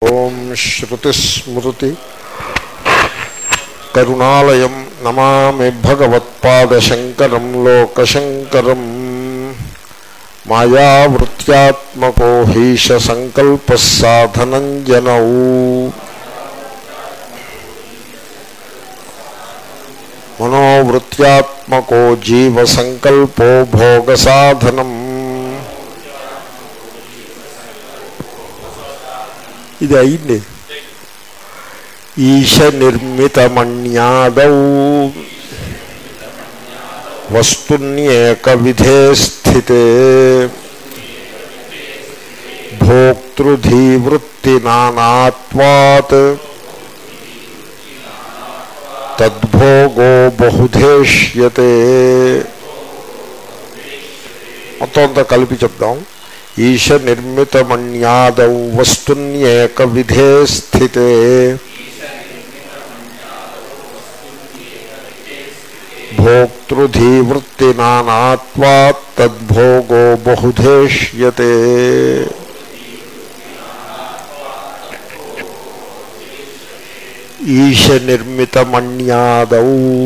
ఓం శ్రుతిస్మృతి కరుణాలయం నమామి భగవత్పాదశంకరం లోకశంకరం మాయావృత్యాత్మకో హీష సంకల్ప సాధనం జనౌ మనోవృత్యాత్మకో జీవ సంకల్పో భోగ సాధనం ఇది అయింది ఈశ నిర్మితమణ్యాదౌ వస్తున్యేక విధే స్థితే భోక్తృధీవృత్తి నానాత్వాత్ తద్భోగో బహుధేష్యతే మొత్తం అంతా కలిపి చెప్దాం ఈశ నిర్మితమణ్యాదౌ వస్తున్యేక విధే స్థితే భోక్తృధీవృత్తి నానాత్వాత్ తద్భోగో బహుధేష్యతే ఈశ నిర్మితమణ్యాదౌ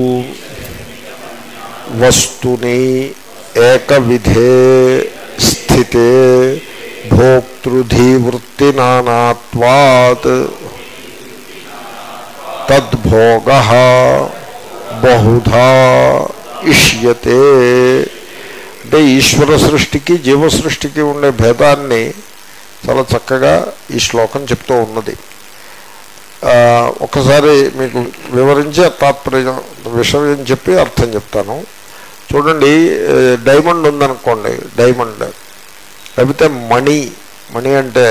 వస్తుని ఏకవిధే స్థితే భోక్తృధీవృత్తి నానాత్వాత్ తద్భోగ బహుధా ఇష్యతే అంటే ఈశ్వర సృష్టికి జీవ సృష్టికి ఉండే భేదాన్ని చాలా చక్కగా ఈ శ్లోకం చెప్తూ ఉన్నది ఒకసారి మీకు వివరించి తాత్పర్యం విషయం చెప్పి అర్థం చెప్తాను చూడండి డైమండ్ ఉందనుకోండి డైమండ్ లేకపోతే మణి మణి అంటే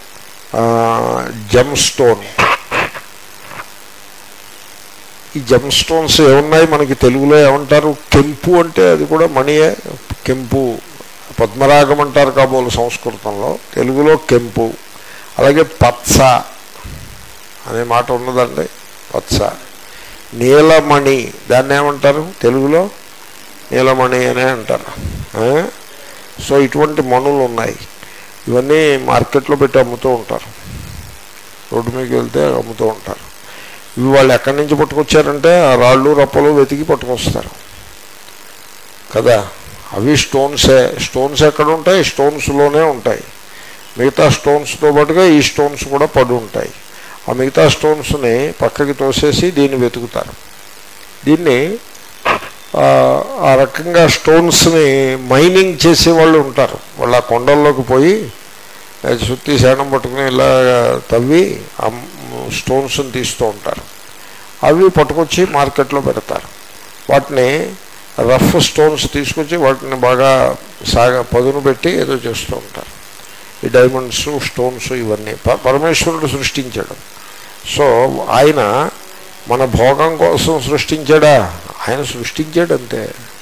జమ్ స్టోన్ ఈ జమ్ స్టోన్స్ ఏమున్నాయి మనకి తెలుగులో ఏమంటారు కెంపు అంటే అది కూడా మణియే కెంపు పద్మరాగం అంటారు కాబోలు సంస్కృతంలో తెలుగులో కెంపు అలాగే పచ్చ అనే మాట ఉన్నదండి పచ్చ నీలమణి దాన్ని ఏమంటారు తెలుగులో నీలమణి అనే అంటారు సో ఇటువంటి మణులు ఉన్నాయి ఇవన్నీ మార్కెట్లో పెట్టి అమ్ముతూ ఉంటారు రోడ్డు మీదకి వెళ్తే అమ్ముతూ ఉంటారు ఇవి వాళ్ళు ఎక్కడి నుంచి పట్టుకొచ్చారంటే ఆ రాళ్ళు రప్పలు వెతికి పట్టుకొస్తారు కదా అవి స్టోన్సే స్టోన్స్ ఎక్కడ ఉంటాయి స్టోన్స్లోనే ఉంటాయి మిగతా స్టోన్స్తో పాటుగా ఈ స్టోన్స్ కూడా పడి ఉంటాయి ఆ మిగతా స్టోన్స్ని పక్కకి తోసేసి దీన్ని వెతుకుతారు దీన్ని ఆ రకంగా స్టోన్స్ని మైనింగ్ చేసే వాళ్ళు ఉంటారు వాళ్ళు ఆ కొండల్లోకి పోయి సుత్తి శానం పట్టుకుని ఇలా తవ్వి ఆ స్టోన్స్ని తీస్తూ ఉంటారు అవి పట్టుకొచ్చి మార్కెట్లో పెడతారు వాటిని రఫ్ స్టోన్స్ తీసుకొచ్చి వాటిని బాగా సాగ పదును పెట్టి ఏదో చేస్తూ ఉంటారు ఈ డైమండ్స్ స్టోన్స్ ఇవన్నీ పరమేశ్వరుడు సృష్టించాడు సో ఆయన మన భోగం కోసం సృష్టించాడా ఆయన సృష్టించాడు అంతే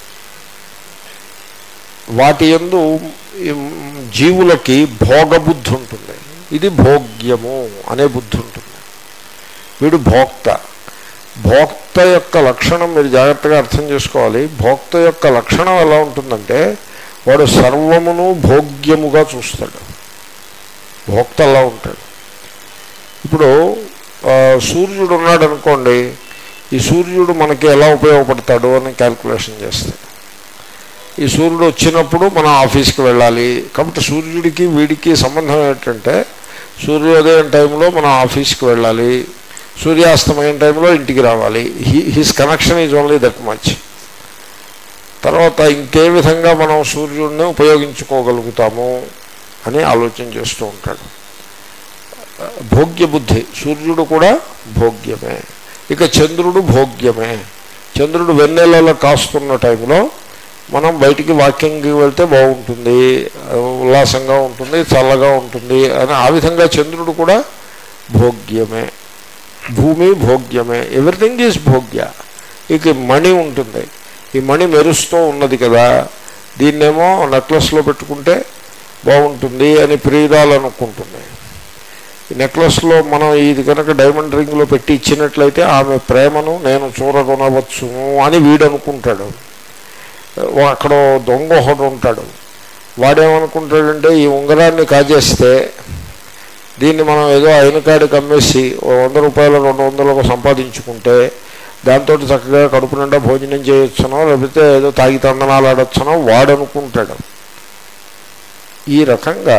వాటి ఎందు జీవులకి భోగబుద్ధి ఉంటుంది ఇది భోగ్యము అనే బుద్ధి ఉంటుంది వీడు భోక్త భోక్త యొక్క లక్షణం మీరు జాగ్రత్తగా అర్థం చేసుకోవాలి భోక్త యొక్క లక్షణం ఎలా ఉంటుందంటే వాడు సర్వమును భోగ్యముగా చూస్తాడు భోక్త అలా ఉంటాడు ఇప్పుడు సూర్యుడు ఉన్నాడు అనుకోండి ఈ సూర్యుడు మనకి ఎలా ఉపయోగపడతాడు అని క్యాల్కులేషన్ చేస్తాడు ఈ సూర్యుడు వచ్చినప్పుడు మనం ఆఫీస్కి వెళ్ళాలి కాబట్టి సూర్యుడికి వీడికి సంబంధం ఏంటంటే సూర్యోదయం టైంలో మనం ఆఫీస్కి వెళ్ళాలి సూర్యాస్తమయం టైంలో ఇంటికి రావాలి he his connection is only that much తర్వాత ఇంకే విధంగా మనం సూర్యుడిని ఉపయోగించుకోగలుగుతాము అని ఆలోచన చేస్తూ ఉంటాడు భోగ్య బుద్ధి సూర్యుడు కూడా భోగ్యమే ఇక చంద్రుడు భోగ్యమే చంద్రుడు వెన్నెలలో కాస్తున్న టైంలో మనం బయటికి వాకింగ్కి వెళ్తే బాగుంటుంది ఉల్లాసంగా ఉంటుంది చల్లగా ఉంటుంది అని ఆ విధంగా చంద్రుడు కూడా భోగ్యమే భూమి భోగ్యమే ఎవ్రీథింగ్ ఈజ్ భోగ్య ఇక మణి ఉంటుంది ఈ మణి మెరుస్తూ ఉన్నది కదా దీన్నేమో నెక్లెస్లో పెట్టుకుంటే బాగుంటుంది అని ప్రియురాలు అనుకుంటుంది ఈ నెక్లెస్లో మనం ఇది కనుక డైమండ్ రింగ్లో పెట్టి ఇచ్చినట్లయితే ఆమె ప్రేమను నేను చూరగొనవచ్చును అని వీడు అనుకుంటాడు అక్కడ దొంగ ఒకడు ఉంటాడు వాడేమనుకుంటాడంటే ఈ ఉంగరాన్ని కాజేస్తే దీన్ని మనం ఏదో అయిన కాడికి అమ్మేసి ఓ వంద రూపాయలు రెండు వందలు సంపాదించుకుంటే దాంతో చక్కగా కడుపు నిండా భోజనం చేయొచ్చునో లేకపోతే ఏదో తాగి తందనాలు ఆడొచ్చునో వాడు అనుకుంటాడు ఈ రకంగా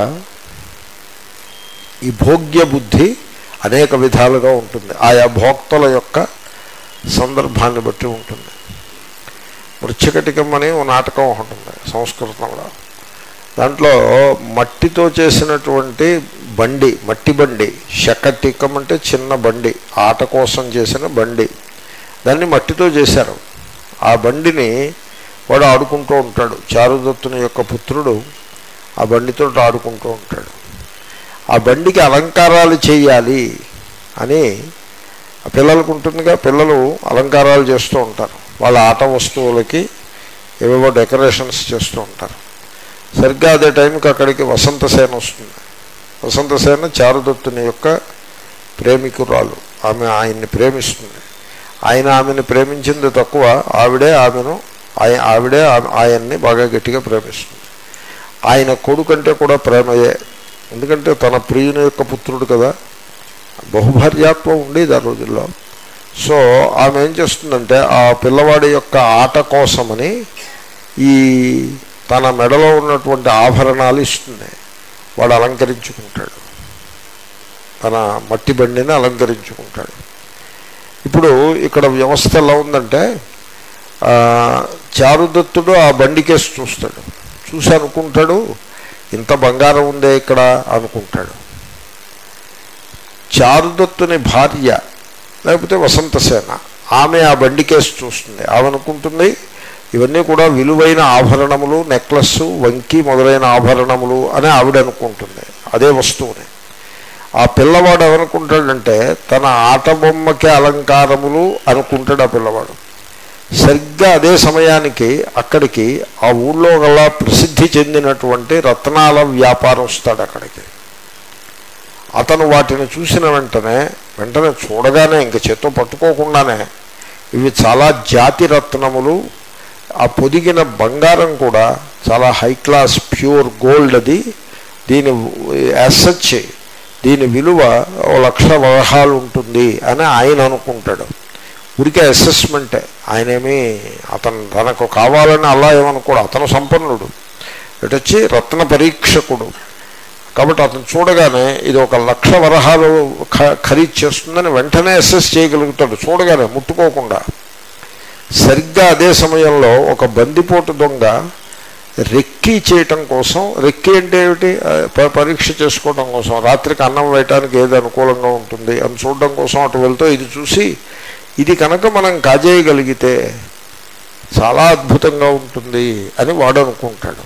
ఈ భోగ్య బుద్ధి అనేక విధాలుగా ఉంటుంది ఆయా భోక్తల యొక్క సందర్భాన్ని బట్టి ఉంటుంది మృచ్చకటికం అని ఓ నాటకం ఒకటి ఉంది సంస్కృతంలో దాంట్లో మట్టితో చేసినటువంటి బండి మట్టి బండి శకటికం అంటే చిన్న బండి ఆట కోసం చేసిన బండి దాన్ని మట్టితో చేశారు ఆ బండిని వాడు ఆడుకుంటూ ఉంటాడు చారుదత్తుని యొక్క పుత్రుడు ఆ బండితో ఆడుకుంటూ ఉంటాడు ఆ బండికి అలంకారాలు చేయాలి అని ఆ పిల్లలకు ఉంటుందిగా పిల్లలు అలంకారాలు చేస్తూ ఉంటారు వాళ్ళ ఆట వస్తువులకి ఏవేవో డెకరేషన్స్ చేస్తూ ఉంటారు సరిగ్గా అదే టైంకి అక్కడికి వసంతసేన వస్తుంది వసంతసేన చారుదత్తుని యొక్క ప్రేమికురాలు ఆమె ఆయన్ని ప్రేమిస్తుంది ఆయన ఆమెను ప్రేమించింది తక్కువ ఆవిడే ఆమెను ఆయ ఆవిడే ఆ- ఆయన్ని బాగా గట్టిగా ప్రేమిస్తుంది ఆయన కొడుకంటే కూడా ప్రేమయే ఎందుకంటే తన ప్రియుని యొక్క పుత్రుడు కదా బహుభార్యాత్వం ఉండేది ఆ రోజుల్లో సో ఆమె ఏం చేస్తుందంటే ఆ పిల్లవాడి యొక్క ఆట కోసమని ఈ తన మెడలో ఉన్నటువంటి ఆభరణాలు ఇస్తుంది వాడు అలంకరించుకుంటాడు తన మట్టి బండిని అలంకరించుకుంటాడు ఇప్పుడు ఇక్కడ వ్యవస్థ ఎలా ఉందంటే ఆ, చారుదత్తుడు ఆ బండికేసి చూస్తాడు చూసి అనుకుంటాడు ఇంత బంగారం ఉందే ఇక్కడ అనుకుంటాడు చారుదత్తుని భార్య లేకపోతే వసంతసేన ఆమె ఆ బండికేసి చూస్తుంది ఆమె అనుకుంటుంది ఇవన్నీ కూడా విలువైన ఆభరణములు నెక్లెస్ వంకి మొదలైన ఆభరణములు అని ఆవిడ అనుకుంటుంది అదే వస్తువుని ఆ పిల్లవాడు ఏమనుకుంటాడంటే తన ఆట బొమ్మకి అలంకారములు అనుకుంటాడు ఆ పిల్లవాడు సరిగ్గా అదే సమయానికి అక్కడికి ఆ ఊళ్ళో గల ప్రసిద్ధి చెందినటువంటి రత్నాల వ్యాపారం వస్తాడు అక్కడికి అతను వాటిని చూసిన వెంటనే వెంటనే చూడగానే ఇంక చేత్తో పట్టుకోకుండానే ఇవి చాలా జాతి రత్నములు ఆ పొదిగిన బంగారం కూడా చాలా హై క్లాస్ ప్యూర్ గోల్డ్ అది దీని యాసచ్ దీని విలువ ఓ లక్ష వరహాలు ఉంటుంది అని ఆయన అనుకుంటాడు ఊరికే అసెస్మెంటే ఆయనేమి అతను తనకు కావాలని అలా ఏమనుకోడు అతను సంపన్నుడు ఇటు వచ్చి రత్న పరీక్షకుడు కాబట్టి అతను చూడగానే ఇది ఒక లక్ష వరహాలు ఖ- ఖరీదు చేస్తుందని వెంటనే అసెస్ చేయగలుగుతాడు చూడగానే ముట్టుకోకుండా సరిగ్గా అదే సమయంలో ఒక బందిపోటు దొంగ రెక్కీ చేయటం కోసం రెక్కీ అంటే ఏమిటి ఆ, ప- పరీక్ష చేసుకోవడం కోసం రాత్రికి అన్నం వేయటానికి ఏది అనుకూలంగా ఉంటుంది అని చూడడం కోసం అటు వెళ్తూ ఇది చూసి ఇది కనుక మనం కాజేయగలిగితే చాలా అద్భుతంగా ఉంటుంది అని వాడు అనుకుంటాడు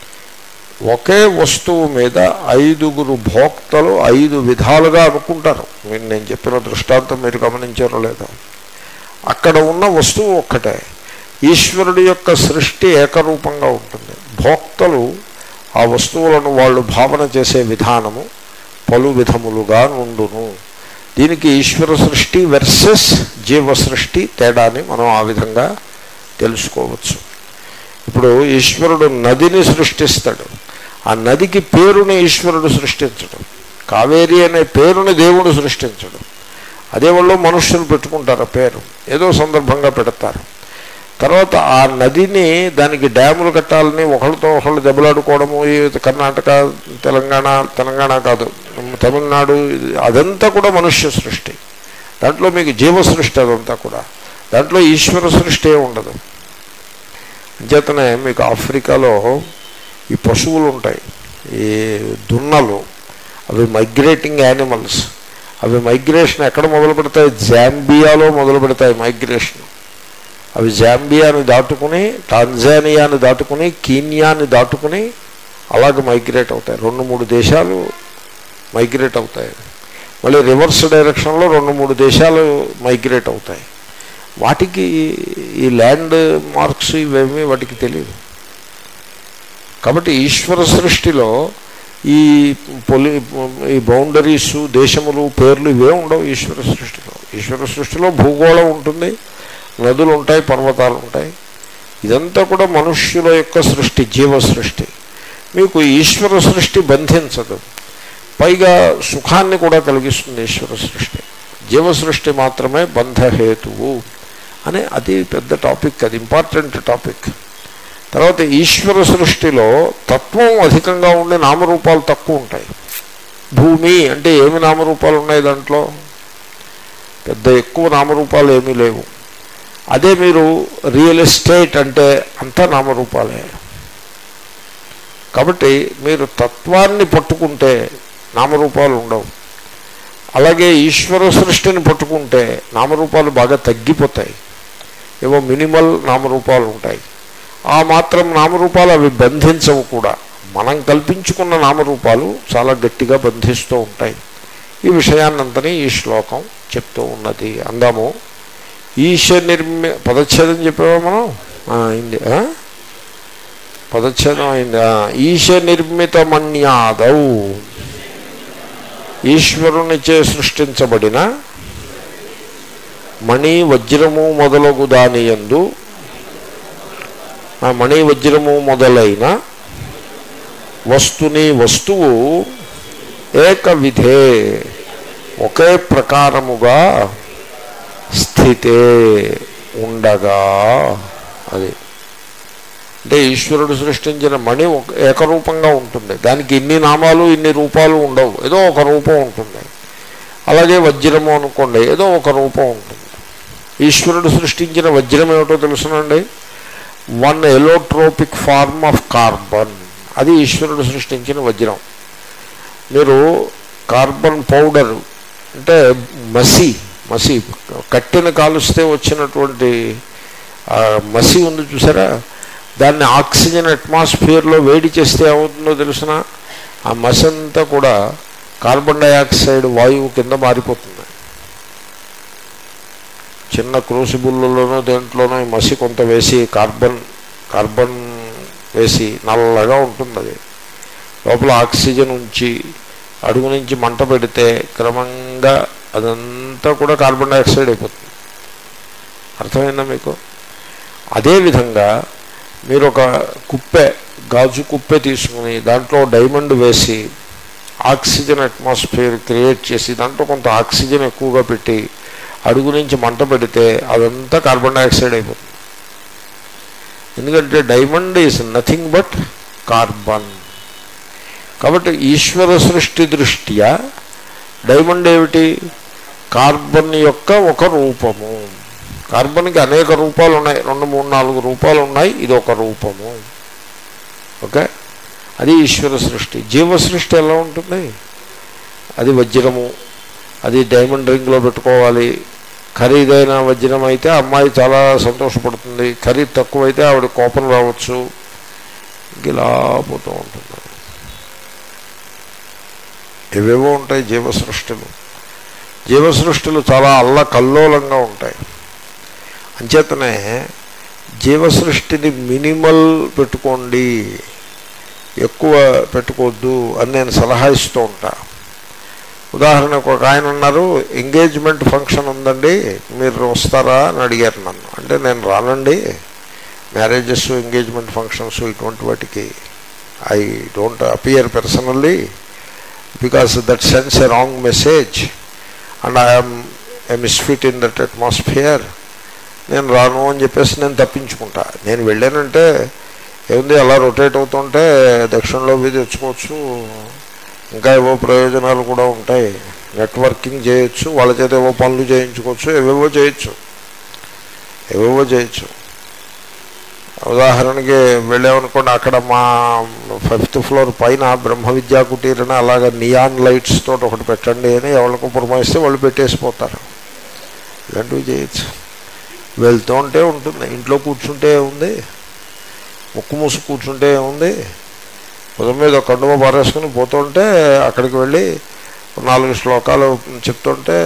ఒకే వస్తువు మీద ఐదుగురు భోక్తలు ఐదు విధాలుగా అనుకుంటారు మీరు నేను చెప్పిన దృష్టాంతం మీరు గమనించారో లేదో అక్కడ ఉన్న వస్తువు ఒక్కటే ఈశ్వరుడి యొక్క సృష్టి ఏకరూపంగా ఉంటుంది భోక్తలు ఆ వస్తువులను వాళ్ళు భావన చేసే విధానము పలు విధములుగా నుండును దీనికి ఈశ్వర సృష్టి వెర్సెస్ జీవ సృష్టి తేడాని మనం ఆ విధంగా తెలుసుకోవచ్చు ఇప్పుడు ఈశ్వరుడు నదిని సృష్టిస్తాడు ఆ నదికి పేరుని ఈశ్వరుడు సృష్టించడం కావేరి అనే పేరుని దేవుడు సృష్టించడం అదే వాళ్ళు మనుష్యులు పెట్టుకుంటారు ఆ పేరు ఏదో సందర్భంగా పెడతారు తర్వాత ఆ నదిని దానికి డ్యాములు కట్టాలని ఒకళ్ళతో ఒకళ్ళు దెబ్బలాడుకోవడము ఈ కర్ణాటక తెలంగాణ తెలంగాణ కాదు తమిళనాడు ఇది- అదంతా కూడా మనుష్య సృష్టి దాంట్లో మీకు జీవ సృష్టి అదంతా కూడా దాంట్లో ఈశ్వర సృష్టి ఏ ఉండదు అంచేతనే మీకు ఆఫ్రికాలో ఈ పశువులు ఉంటాయి ఈ దున్నలు అవి మైగ్రేటింగ్ యానిమల్స్ అవి మైగ్రేషన్ ఎక్కడ మొదలు పెడతాయి జాంబియాలో మొదలు పెడతాయి మైగ్రేషన్ అవి జాంబియాని దాటుకుని టాంజానియాని దాటుకుని కీనియాని దాటుకుని అలాగ మైగ్రేట్ అవుతాయి రెండు మూడు దేశాలు మైగ్రేట్ అవుతాయి మళ్ళీ రివర్స్ డైరెక్షన్లో రెండు మూడు దేశాలు మైగ్రేట్ అవుతాయి వాటికి ఈ ల్యాండ్ మార్క్స్ ఇవేమీ వాటికి తెలియదు కాబట్టి ఈశ్వర సృష్టిలో ఈ పొలి ఈ బౌండరీస్ దేశములు పేర్లు ఇవే ఉండవు ఈశ్వర సృష్టిలో ఈశ్వర సృష్టిలో భూగోళం ఉంటుంది నదులు ఉంటాయి పర్వతాలు ఉంటాయి ఇదంతా కూడా మనుష్యుల యొక్క సృష్టి జీవ సృష్టి మీకు ఈశ్వర సృష్టి బంధించదు పైగా సుఖాన్ని కూడా కలిగిస్తుంది ఈశ్వర సృష్టి జీవ సృష్టి మాత్రమే బంధహేతువు అని అది పెద్ద టాపిక్ అది ఇంపార్టెంట్ టాపిక్ తర్వాత ఈశ్వర సృష్టిలో తత్వం అధికంగా ఉండే నామరూపాలు తక్కువ ఉంటాయి భూమి అంటే ఏమి నామరూపాలు ఉన్నాయి దాంట్లో పెద్ద ఎక్కువ నామరూపాలు ఏమీ లేవు అదే మీరు రియల్ ఎస్టేట్ అంటే అంతా నామరూపాలే కాబట్టి మీరు తత్వాన్ని పట్టుకుంటే నామరూపాలు ఉండవు అలాగే ఈశ్వర సృష్టిని పట్టుకుంటే నామరూపాలు బాగా తగ్గిపోతాయి ఏవో మినిమల్ నామరూపాలు ఉంటాయి ఆ మాత్రం నామరూపాలు అవి బంధించవు కూడా మనం కల్పించుకున్న నామరూపాలు చాలా గట్టిగా బంధిస్తూ ఉంటాయి ఈ విషయాన్నంతని ఈ శ్లోకం చెప్తూ ఉన్నది అందాము ఈశ నిర్మి పదచ్ఛేదం చెప్పావా మనం ఆ, అయింది ఆ? పదచ్ఛేదం అయింది ఆ, ఈశ నిర్మిత మన్యాదౌ ఈశ్వరునిచే సృష్టించబడిన మణి వజ్రము మొదలగు దానియందు ఆ మణి వజ్రము మొదలైన వస్తుని వస్తువు ఏక విధే ఒకే ప్రకారముగా స్థితే ఉండగా అది అంటే ఈశ్వరుడు సృష్టించిన మణి ఒక ఏకరూపంగా ఉంటుంది దానికి ఇన్ని నామాలు ఇన్ని రూపాలు ఉండవు ఏదో ఒక రూపం ఉంటుంది అలాగే వజ్రము అనుకోండి ఏదో ఒక రూపం ఉంటుంది ఈశ్వరుడు సృష్టించిన వజ్రం ఏమిటో తెలుసునండి one allotropic form of carbon అది ఈశ్వరుడు సృష్టించిన వజ్రం మీరు కార్బన్ పౌడర్ అంటే మసి మసి కట్టెను కాలుస్తే వచ్చినటువంటి ఆ మసి ఉంది చూసారా దాన్ని ఆక్సిజన్ అట్మాస్ఫియర్లో వేడి చేస్తే ఏమవుతుందో తెలిసిన ఆ మసి అంతా కూడా కార్బన్ డైఆక్సైడ్ వాయువు కింద మారిపోతుంది చిన్న క్రూసిబుల్లోనో దేంట్లోనో ఈ మసి కొంత వేసి కార్బన్ కార్బన్ వేసి నల్లగా ఉంటుంది అది లోపల ఆక్సిజన్ ఉంచి అడుగు నుంచి మంట పెడితే క్రమంగా అదంతా కూడా కార్బన్ డైఆక్సైడ్ అయిపోతుంది అర్థమైందా మీకు అదేవిధంగా మీరు ఒక కుప్పె గాజు కుప్పె తీసుకుని దాంట్లో డైమండ్ వేసి ఆక్సిజన్ అట్మాస్ఫియర్ క్రియేట్ చేసి దాంట్లో కొంత ఆక్సిజన్ ఎక్కువగా పెట్టి అడుగు నుంచి మంట పెడితే అదంతా కార్బన్ డైఆక్సైడ్ అయిపోతుంది ఎందుకంటే diamond is nothing but carbon కాబట్టి ఈశ్వర సృష్టి దృష్ట్యా డైమండ్ ఏమిటి కార్బన్ యొక్క ఒక రూపము కార్బన్కి అనేక రూపాలు ఉన్నాయి రెండు మూడు నాలుగు రూపాలు ఉన్నాయి ఇది ఒక రూపము ఓకే అది ఈశ్వర సృష్టి జీవ సృష్టి ఎలా ఉంటుంది అది వజ్రము అది డైమండ్ రింగ్లో పెట్టుకోవాలి ఖరీదైన వజ్రం అయితే అమ్మాయి చాలా సంతోషపడుతుంది ఖరీదు తక్కువైతే ఆవిడ కోపం రావచ్చు ఇంక ఇలా పోతూ ఉంటుంది ఏవేవో ఉంటాయి జీవ సృష్టిలు జీవ సృష్టిలు చాలా అల్ల కల్లోలంగా ఉంటాయి అంచేతనే జీవ సృష్టిని మినిమల్ పెట్టుకోండి ఎక్కువ పెట్టుకోవద్దు అని నేను సలహా ఇస్తూ ఉంటా ఉదాహరణకు ఒక ఆయన ఉన్నారు ఎంగేజ్మెంట్ ఫంక్షన్ ఉందండి మీరు వస్తారా అని అడిగారు నన్ను అంటే నేను రానండి మ్యారేజెస్ ఎంగేజ్మెంట్ ఫంక్షన్స్ ఇటువంటి వాటికి I don't appear personally because that sends a wrong message and I'm I misfit in that atmosphere నేను రాను అని చెప్పేసి నేను తప్పించుకుంటా నేను వెళ్ళానంటే ఏముంది అలా రొటేట్ అవుతుంటే దక్షిణలో వీధి తెచ్చుకోవచ్చు ఇంకా ఏవో ప్రయోజనాలు కూడా ఉంటాయి నెట్వర్కింగ్ చేయొచ్చు వాళ్ళ చేత ఏవో పనులు చేయించుకోవచ్చు ఏవేవో చేయొచ్చు ఏవేవో చేయొచ్చు ఉదాహరణకి వెళ్ళామనుకోండి అక్కడ మా ఫిఫ్త్ ఫ్లోర్ పైన బ్రహ్మ విద్యా కుటీరని అలాగ నియాన్ లైట్స్ తోటి ఒకటి పెట్టండి అని ఎవరికి పురమాయిస్తే వాళ్ళు పెట్టేసిపోతారు ఇలాంటివి చేయొచ్చు వెళ్తూ ఉంటే ఉంటుంది ఇంట్లో కూర్చుంటే ఉంది ముక్కు మూసు కూర్చుంటే ఉంది ఉదయం మీద కండువ పారేసుకుని పోతుంటే అక్కడికి వెళ్ళి నాలుగు శ్లోకాలు చెప్తుంటే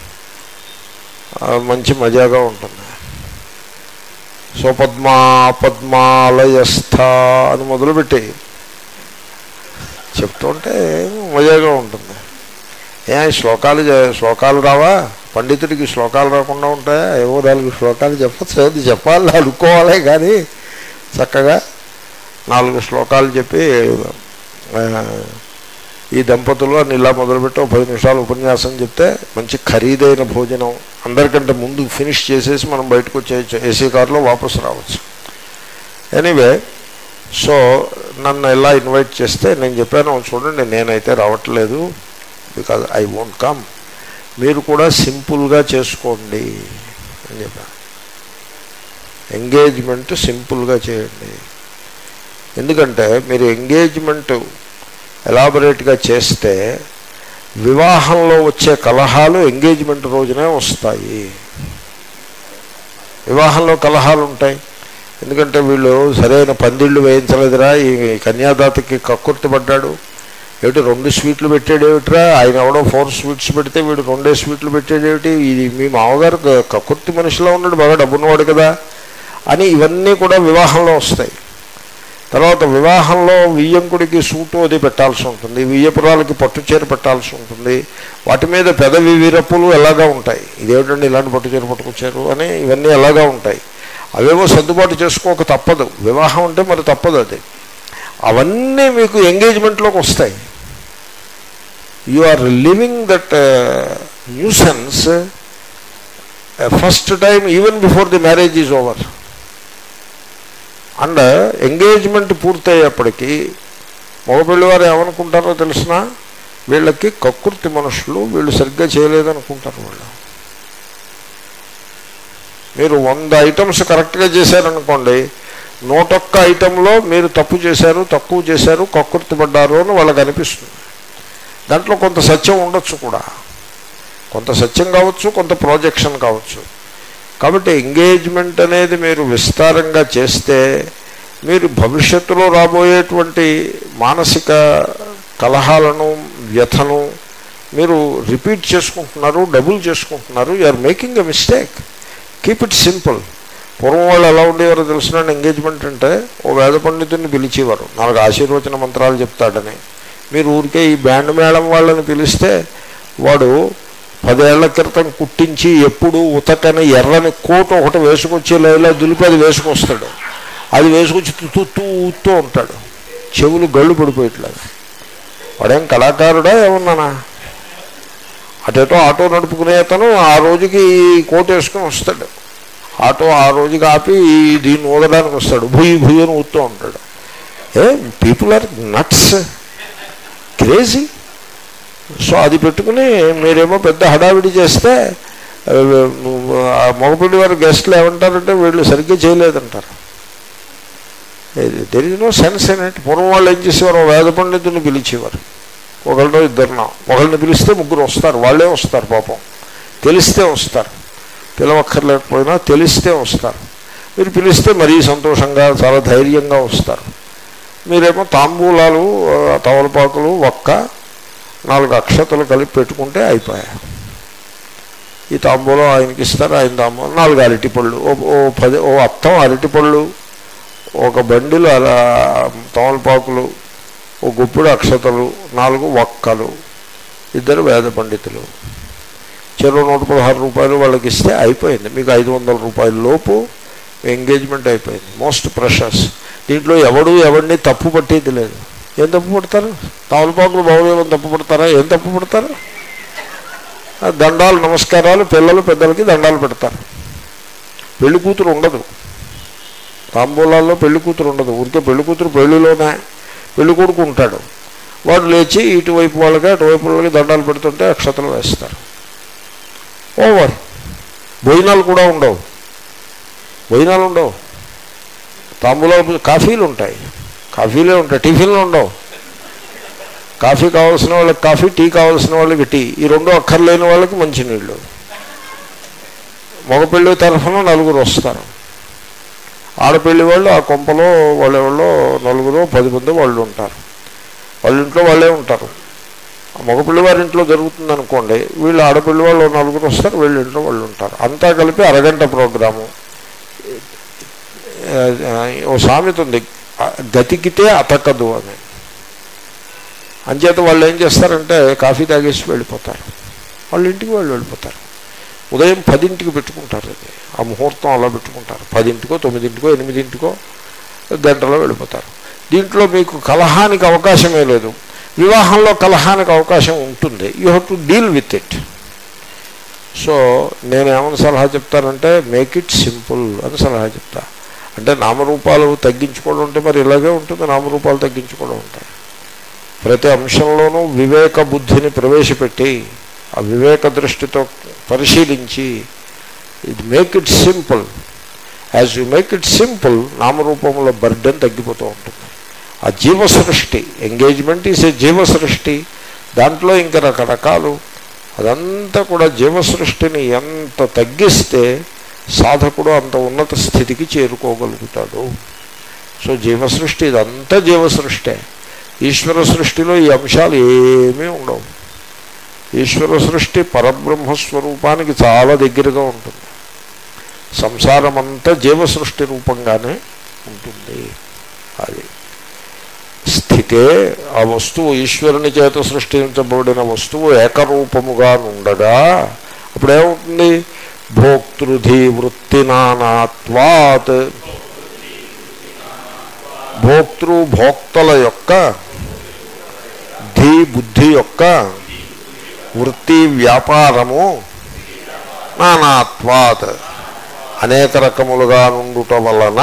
ఆ, మంచి మజాగా ఉంటుంది స్వపద్మా పద్మాలయస్థ అని మొదలుపెట్టి చెప్తుంటే మజాగా ఉంటుంది ఏ శ్లోకాలు చే- శ్లోకాలు రావా పండితుడికి శ్లోకాలు రాకుండా ఉంటాయా ఏవో నాలుగు శ్లోకాలు చెప్పచ్చు ఏది చెప్పాలి అనుకోవాలే కానీ చక్కగా నాలుగు శ్లోకాలు చెప్పి ఆ, ఈ దంపతులు అని ఇలా మొదలుపెట్టి ఒక పది నిమిషాలు ఉపన్యాసం చెప్తే మంచి ఖరీదైన భోజనం అందరికంటే ముందు ఫినిష్ చేసేసి మనం బయటకు వచ్చేయచ్చు ఏసీ కార్లో వాపసు రావచ్చు ఎనీవే సో నన్ను ఎలా ఇన్వైట్ చేస్తే నేను చెప్పాను చూడండి నేనైతే రావట్లేదు బికాజ్ ఐ వోంట్ కమ్ మీరు కూడా సింపుల్గా చేసుకోండి అని చెప్పాను ఎంగేజ్మెంట్ సింపుల్గా చేయండి ఎందుకంటే మీరు ఎంగేజ్మెంట్ ఎలాబొరేట్గా చేస్తే వివాహంలో వచ్చే కలహాలు ఎంగేజ్మెంట్ రోజునే వస్తాయి వివాహంలో కలహాలు ఉంటాయి ఎందుకంటే వీళ్ళు సరైన పందిళ్ళు వేయించలేదురా ఈ కన్యాదాతకి కక్కుర్తి పడ్డాడు ఏమిటి రెండు స్వీట్లు పెట్టాడు ఏమిట్రా ఆయన ఎవడో ఫోర్ స్వీట్స్ పెడితే వీడు రెండే స్వీట్లు పెట్టాడేమిటి ఇది మీ మామగారు క- కక్కుర్తి మనిషిలో ఉన్నాడు బాగా డబ్బున్నవాడు కదా అని ఇవన్నీ కూడా వివాహంలో వస్తాయి తర్వాత వివాహంలో వియ్యంకుడికి సూటు అది పెట్టాల్సి ఉంటుంది వియ్యపురాలకి పట్టు చీర పెట్టాల్సి ఉంటుంది వాటి మీద పెదవి వీరప్పులు ఎలాగా ఉంటాయి ఇదేమిటండి ఇలాంటి పట్టు చీర పట్టుకొచ్చారు అని ఇవన్నీ ఎలాగా ఉంటాయి అవేవో సర్దుబాటు చేసుకోక తప్పదు వివాహం అంటే మరి తప్పదు అది అవన్నీ మీకు ఎంగేజ్మెంట్లోకి వస్తాయి you are living that nuisance first time even before the marriage is over and engagement పూర్తయ్యేప్పటికీ మగపిల్లి వారు ఏమనుకుంటారో తెలిసిన వీళ్ళకి కక్కుర్తి మనుషులు వీళ్ళు సరిగ్గా చేయలేదనుకుంటారు వాళ్ళు మీరు వంద ఐటమ్స్ కరెక్ట్గా చేశారనుకోండి నూటొక్క ఐటెంలో మీరు తప్పు చేశారు తక్కువ చేశారు కక్కుర్తి పడ్డారు అని వాళ్ళకి అనిపిస్తుంది దాంట్లో కొంత సత్యం ఉండొచ్చు కూడా కొంత సత్యం కావచ్చు కొంత ప్రాజెక్షన్ కావచ్చు కాబట్టి ఎంగేజ్మెంట్ అనేది మీరు విస్తారంగా చేస్తే మీరు భవిష్యత్తులో రాబోయేటువంటి మానసిక కలహాలను వ్యథను మీరు రిపీట్ చేసుకుంటున్నారు డబుల్ చేసుకుంటున్నారు you are making a mistake keep it simple పూర్వం వాళ్ళు ఎలా ఉండేవారో తెలిసిన ఎంగేజ్మెంట్ అంటే ఓ వేద పండితుడిని పిలిచేవారు నాలుగు ఆశీర్వచన మంత్రాలు చెప్తాడని మీరు ఊరికే ఈ బ్యాండ్ మేళం వాళ్ళని పిలిస్తే వాడు పదేళ్ల క్రితం కుట్టించి ఎప్పుడు ఉతకని ఎర్రని కోటు ఒకటి వేసుకొచ్చి లైలా దులిపి అది వేసుకొస్తాడు అది వేసుకొచ్చి తుత్తూ ఊతూ ఉంటాడు చెవులు గళ్ళు పడిపోయేట్లేదు వాడేం కళాకారుడా ఏమన్నానా అటేటో ఆటో నడుపుకునే అతను ఆ రోజుకి ఈ కోట్ వేసుకొని వస్తాడు ఆటో ఆ రోజుకి ఆపి ఈ దీన్ని ఊదడానికి వస్తాడు భూయి భూయి అని ఊతూ ఉంటాడు a people are nuts crazy so అది పెట్టుకుని మీరేమో పెద్ద హడావిడి చేస్తే ఆ మగపిల్లి వారు గెస్ట్లు ఏమంటారంటే వీళ్ళు సరిగ్గా చేయలేదంటారు దెర్ ఇస్ నో సెన్స్ అనేటి పూర్వం వాళ్ళు ఏం చేసేవారు వేద పండితుని పిలిచేవారు ఒకళ్ళతో ఇద్దరున ఒకళ్ళని పిలిస్తే ముగ్గురు వస్తారు వాళ్ళే వస్తారు పాపం తెలిస్తే వస్తారు పిలవక్కర్లేకపోయినా తెలిస్తే వస్తారు మీరు పిలిస్తే మరీ సంతోషంగా చాలా ధైర్యంగా వస్తారు మీరేమో తాంబూలాలు ఆ, తవలపాకులు ఒక్క నాలుగు అక్షతలు కలిపి పెట్టుకుంటే అయిపోయాయి ఈ తాంబూలం ఆయనకి ఇస్తారు ఆయన తాంబూలం నాలుగు అరటిపళ్ళు ఓ ఓ పది ఓ అత్తం అరటిపళ్ళు ఒక బండిలు అలా తమలపాకులు ఓ గుప్పుడు అక్షతలు నాలుగు ఒక్కలు ఇద్దరు వేద పండితులు చెరువు నూట పదహారు రూపాయలు వాళ్ళకి ఇస్తే అయిపోయింది మీకు ఐదు వందల రూపాయల లోపు ఎంగేజ్మెంట్ అయిపోయింది మోస్ట్ ప్రెషస్ దీంట్లో ఎవడు ఎవడిని తప్పు పట్టేది లేదు ఏం తప్పు పడతారు తమలపాకులు బాగులేమని తప్పు పడతారా ఏం తప్పు పడతారు ఆ దండాలు నమస్కారాలు పిల్లలు పెద్దలకి దండాలు పెడతారు పెళ్లి కూతురు ఉండదు తాంబూలాల్లో పెళ్లి కూతురు ఉండదు ఊరికే పెళ్లి కూతురు పెళ్లిలోనే పెళ్లి కొడుకు ఉంటాడు వాడు లేచి ఇటువైపు వాళ్ళకి అటువైపు వాళ్ళకి దండాలు పెడుతుంటే అక్షతలు వేస్తారు ఓవర్ భోజనాలు కూడా ఉండవు భోజనాలు ఉండవు తాంబూలాలు కాఫీలు ఉంటాయి కాఫీలే ఉంటాయి టిఫిన్లు ఉండవు కాఫీ కావాల్సిన వాళ్ళకి కాఫీ టీ కావాల్సిన వాళ్ళకి టీ ఈ రెండు అక్కర్లేని వాళ్ళకి మంచినీళ్ళు మగపెళ్ళి తరఫున నలుగురు వస్తారు ఆడపెళ్లి వాళ్ళు ఆ కొంపలో వాళ్ళెవళ్ళో నలుగురు పది మంది వాళ్ళు ఉంటారు వాళ్ళ ఇంట్లో వాళ్ళే ఉంటారు ఆ మగపిల్లి వారి ఇంట్లో జరుగుతుంది అనుకోండి వీళ్ళు ఆడపిల్లి వాళ్ళు ఓ నలుగురు వస్తారు వీళ్ళ ఇంట్లో వాళ్ళు ఉంటారు అంతా కలిపి అరగంట ప్రోగ్రాము ఆ, ఓ సామెత ఉంది ఆ, గతికితే అతకదు అని అంచేత వాళ్ళు ఏం చేస్తారంటే కాఫీ తాగేసి వెళ్ళిపోతారు వాళ్ళ ఇంటికి వాళ్ళు వెళ్ళిపోతారు ఉదయం పదింటికి పెట్టుకుంటారు అది ఆ ముహూర్తం అలా పెట్టుకుంటారు పదింటికో తొమ్మిదింటికో ఎనిమిదింటికో గంటలో వెళ్ళిపోతారు దీంట్లో మీకు కలహానికి అవకాశమే లేదు వివాహంలో కలహానికి అవకాశం ఉంటుంది you have to deal with it so నేను ఏమని సలహా చెప్తానంటే మేక్ ఇట్ సింపుల్ అని సలహా చెప్తా అంటే నామరూపాలు తగ్గించుకోవడం ఉంటే మరి ఇలాగే ఉంటుంది నామరూపాలు తగ్గించుకోవడం ఉంటాయి ప్రతి అంశంలోనూ వివేక బుద్ధిని ప్రవేశపెట్టి ఆ వివేక దృష్టితో పరిశీలించి ఇది make it simple as you make it simple నామరూపముల బర్డెన్ తగ్గిపోతూ ఉంటుంది ఆ జీవ సృష్టి ఎంగేజ్మెంట్ ఈజ్ ఏ జీవ సృష్టి దాంట్లో ఇంకా రకరకాలు అదంతా కూడా జీవ సృష్టిని ఎంత తగ్గిస్తే సాధకుడు అంత ఉన్నత స్థితికి చేరుకోగలుగుతాడు సో జీవ సృష్టి ఇదంతా జీవ సృష్టే ఈశ్వర సృష్టిలో ఈ అంశాలు ఏమీ ఉండవు ఈశ్వర సృష్టి పరబ్రహ్మ స్వరూపానికి చాలా దగ్గరగా ఉంటుంది సంసారం అంతా జీవ సృష్టి రూపంగానే ఉంటుంది అది స్థితే ఆ వస్తువు ఈశ్వరుని చేత సృష్టించబడిన వస్తువు ఏకరూపముగా ఉండగా అప్పుడేమవుతుంది భోక్తృధి వృత్తి నానాత్వాత్ భోక్తృ భోక్తల యొక్క ధీ బుద్ధి యొక్క వృత్తి వ్యాపారము నానాత్వాత్ అనేక రకములుగా నుండుట వలన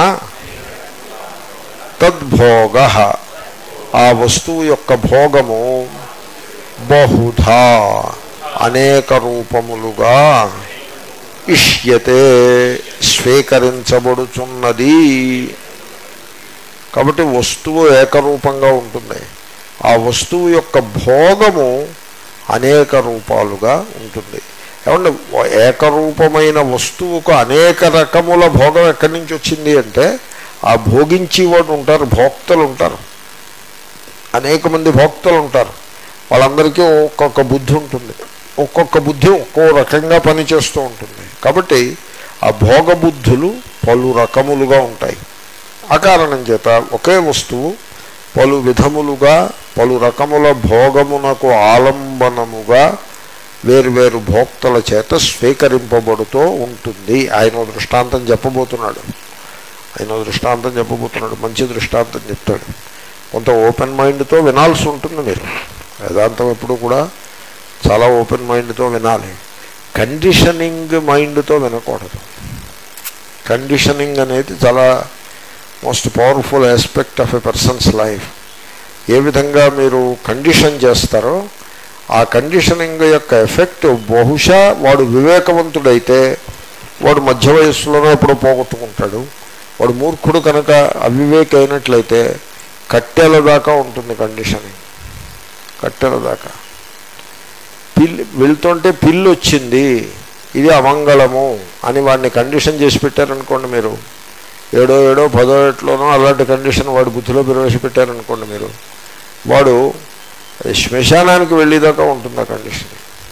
తద్భోగ ఆ వస్తువు యొక్క భోగము బహుధా అనేక రూపములుగా ఇష్యతే స్వీకరించబడుచున్నది కాబట్టి వస్తువు ఏకరూపంగా ఉంటుంది ఆ వస్తువు యొక్క భోగము అనేక రూపాలుగా ఉంటుంది ఏమంటే ఏకరూపమైన వస్తువుకు అనేక రకముల భోగం ఎక్కడి నుంచి వచ్చింది అంటే ఆ భోగించేవాడు ఉంటారు భోక్తలు ఉంటారు అనేక మంది భోక్తలు ఉంటారు వాళ్ళందరికీ ఒక్కొక్క బుద్ధి ఉంటుంది ఒక్కొక్క బుద్ధి ఒక్కో రకంగా పనిచేస్తూ ఉంటుంది కాబట్టి ఆ భోగ బుద్ధులు పలు రకములుగా ఉంటాయి ఆ కారణం చేత ఒకే వస్తువు పలు విధములుగా పలు రకముల భోగమునకు ఆలంబనముగా వేరువేరు భోక్తల చేత స్వీకరింపబడుతూ ఉంటుంది ఆయన దృష్టాంతం చెప్పబోతున్నాడు ఆయన దృష్టాంతం చెప్పబోతున్నాడు మంచి దృష్టాంతం చెప్తాడు కొంత ఓపెన్ మైండ్తో వినాల్సి ఉంటుంది మీరు వేదాంతం ఎప్పుడు కూడా చాలా ఓపెన్ మైండ్తో వినాలి కండిషనింగ్ మైండ్తో వినకూడదు కండిషనింగ్ అనేది చాలా most powerful aspect of a person's life ఏ విధంగా మీరు కండిషన్ చేస్తారో ఆ కండిషనింగ్ యొక్క ఎఫెక్ట్ బహుశా వాడు వివేకవంతుడైతే వాడు మధ్య వయస్సులోనే ఎప్పుడో పోగొట్టుకుంటాడు వాడు మూర్ఖుడు కనుక అవివేక అయినట్లయితే కట్టెల దాకా ఉంటుంది కండిషనింగ్ కట్టెల దాకా పిల్లి వెళ్తుంటే పిల్లి వచ్చింది ఇది అమంగళము అని వాడిని కండిషన్ చేసి పెట్టారనుకోండి మీరు ఏడో ఏడో పదో ఏట్లోనో అలాంటి కండిషన్ వాడు బుద్ధిలో ప్రవేశపెట్టారనుకోండి మీరు వాడు శ్మశానానికి వెళ్ళేదాకా ఉంటుంది ఆ కండిషన్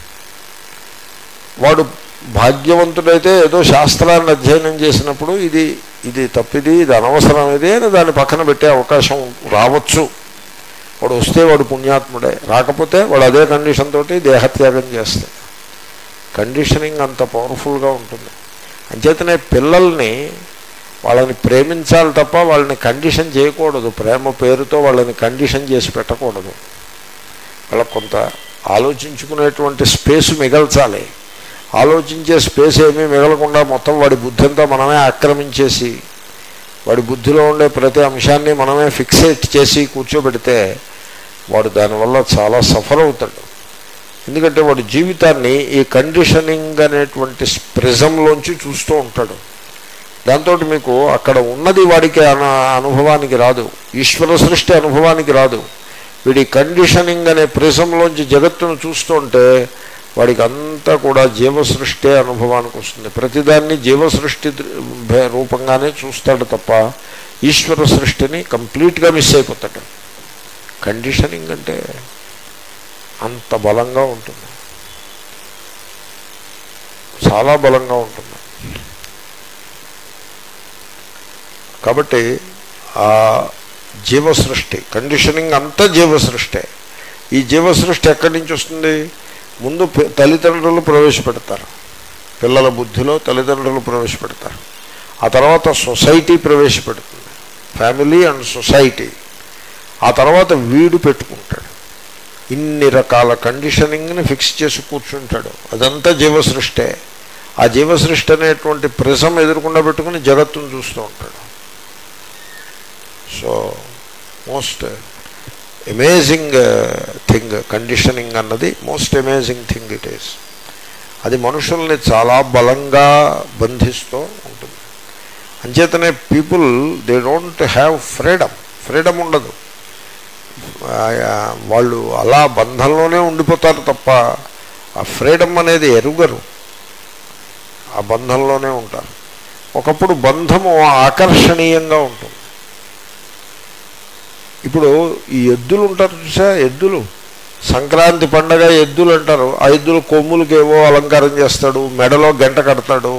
వాడు భాగ్యవంతుడైతే ఏదో శాస్త్రాన్ని అధ్యయనం చేసినప్పుడు ఇది ఇది తప్పిది ఇది అనవసరం ఇది అని దాన్ని పక్కన పెట్టే అవకాశం రావచ్చు వాడు వస్తే వాడు పుణ్యాత్ముడే రాకపోతే వాడు అదే కండిషన్ తోటి దేహత్యాగం చేస్తాడు కండిషనింగ్ అంత పవర్ఫుల్గా ఉంటుంది అంచేతనే పిల్లల్ని వాళ్ళని ప్రేమించాలి తప్ప వాళ్ళని కండిషన్ చేయకూడదు ప్రేమ పేరుతో వాళ్ళని కండిషన్ చేసి పెట్టకూడదు వాళ్ళకు కొంత ఆలోచించుకునేటువంటి స్పేస్ మిగల్చాలి ఆలోచించే స్పేస్ ఏమీ మిగలకుండా మొత్తం వాడి బుద్ధి అంతా మనమే ఆక్రమించేసి వాడి బుద్ధిలో ఉండే ప్రతి అంశాన్ని మనమే ఫిక్సేట్ చేసి కూర్చోబెడితే వాడు దానివల్ల చాలా సఫర్ అవుతాడు ఎందుకంటే వాడి జీవితాన్ని ఈ కండిషనింగ్ అనేటువంటి ప్రిజంలోంచి చూస్తూ ఉంటాడు దాంతో మీకు అక్కడ ఉన్నది వాడికి అన అనుభవానికి రాదు ఈశ్వర సృష్టి అనుభవానికి రాదు వీడి కండిషనింగ్ అనే ప్రిజంలోంచి జగత్తును చూస్తుంటే వాడికి అంతా కూడా జీవసృష్టి అనుభవానికి వస్తుంది ప్రతిదాన్ని జీవసృష్టి రూపంగానే చూస్తాడు తప్ప ఈశ్వర సృష్టిని కంప్లీట్గా మిస్ అయిపోతాడు కండిషనింగ్ అంటే అంత బలంగా ఉంటుంది చాలా బలంగా ఉంటుంది కాబట్టి ఆ జీవసృష్టి కండిషనింగ్ అంతా జీవసృష్టే ఈ జీవసృష్టి ఎక్కడి నుంచి వస్తుంది ముందు తల్లిదండ్రులు ప్రవేశపెడతారు పిల్లల బుద్ధిలో తల్లిదండ్రులు ప్రవేశపెడతారు ఆ తర్వాత సొసైటీ ప్రవేశపెడుతుంది ఫ్యామిలీ అండ్ సొసైటీ ఆ తర్వాత వీడు పెట్టుకుంటాడు ఇన్ని రకాల కండిషనింగ్ని ఫిక్స్ చేసి కూర్చుంటాడు అదంతా జీవసృష్టే ఆ జీవసృష్టి అనేటువంటి ప్రిజం ఎదురకుండా పెట్టుకుని జగత్తును చూస్తూ ఉంటాడు so most amazing thing conditioning అన్నది most amazing thing it is అది మనుషుల్ని చాలా బలంగా బంధిస్తూ ఉంటుంది అంచేతనే people they don't have freedom freedom ఉండదు వాళ్ళు అలా బంధంలోనే ఉండిపోతారు తప్ప ఆ ఫ్రీడమ్ అనేది ఎరుగరు ఆ బంధంలోనే ఉంటారు ఒకప్పుడు బంధము ఆకర్షణీయంగా ఉంటుంది ఇప్పుడు ఈ ఎద్దులు ఉంటారు చూసా ఎద్దులు సంక్రాంతి పండగ ఎద్దులు అంటారు ఆ ఎద్దులు కొమ్ములకి ఏవో అలంకారం చేస్తాడు మెడలో గంట కడతాడు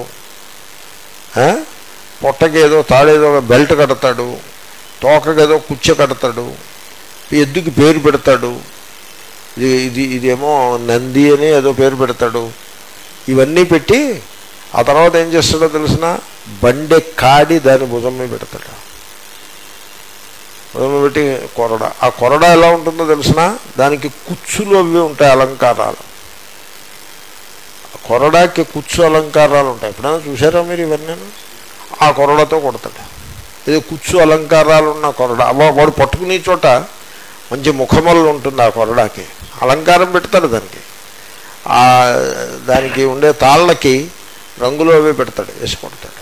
పొట్టకి ఏదో తాడేదో బెల్ట్ కడతాడు తోకకేదో కుచ్చ కడతాడు ఎద్దుకి పేరు పెడతాడు ఇది ఇది ఇదేమో నంది అని ఏదో పేరు పెడతాడు ఇవన్నీ పెట్టి ఆ తర్వాత ఏం చేస్తాడో తెలిసిన బండె కాడి దాని భుజం మీద పెడతాడు భుజం పెట్టి కొరడ ఆ కొరడ ఎలా ఉంటుందో తెలిసిన దానికి కుచ్చులు అవి ఉంటాయి అలంకారాలు కొరడాకి కుచ్చు అలంకారాలు ఉంటాయి ఎప్పుడైనా చూసారా మీరు ఇవన్నీ ఆ కొరడతో కొడతాడు ఇది కుచ్చు అలంకారాలు ఉన్న కొరడ వాడు పట్టుకునే చోట మంచి ముఖమల్లు ఉంటుంది ఆ కొరడాకి అలంకారం పెడతాడు దానికి ఆ దానికి ఉండే తాళ్ళకి రంగులు అవి పెడతాడు వేసి కొడతాడు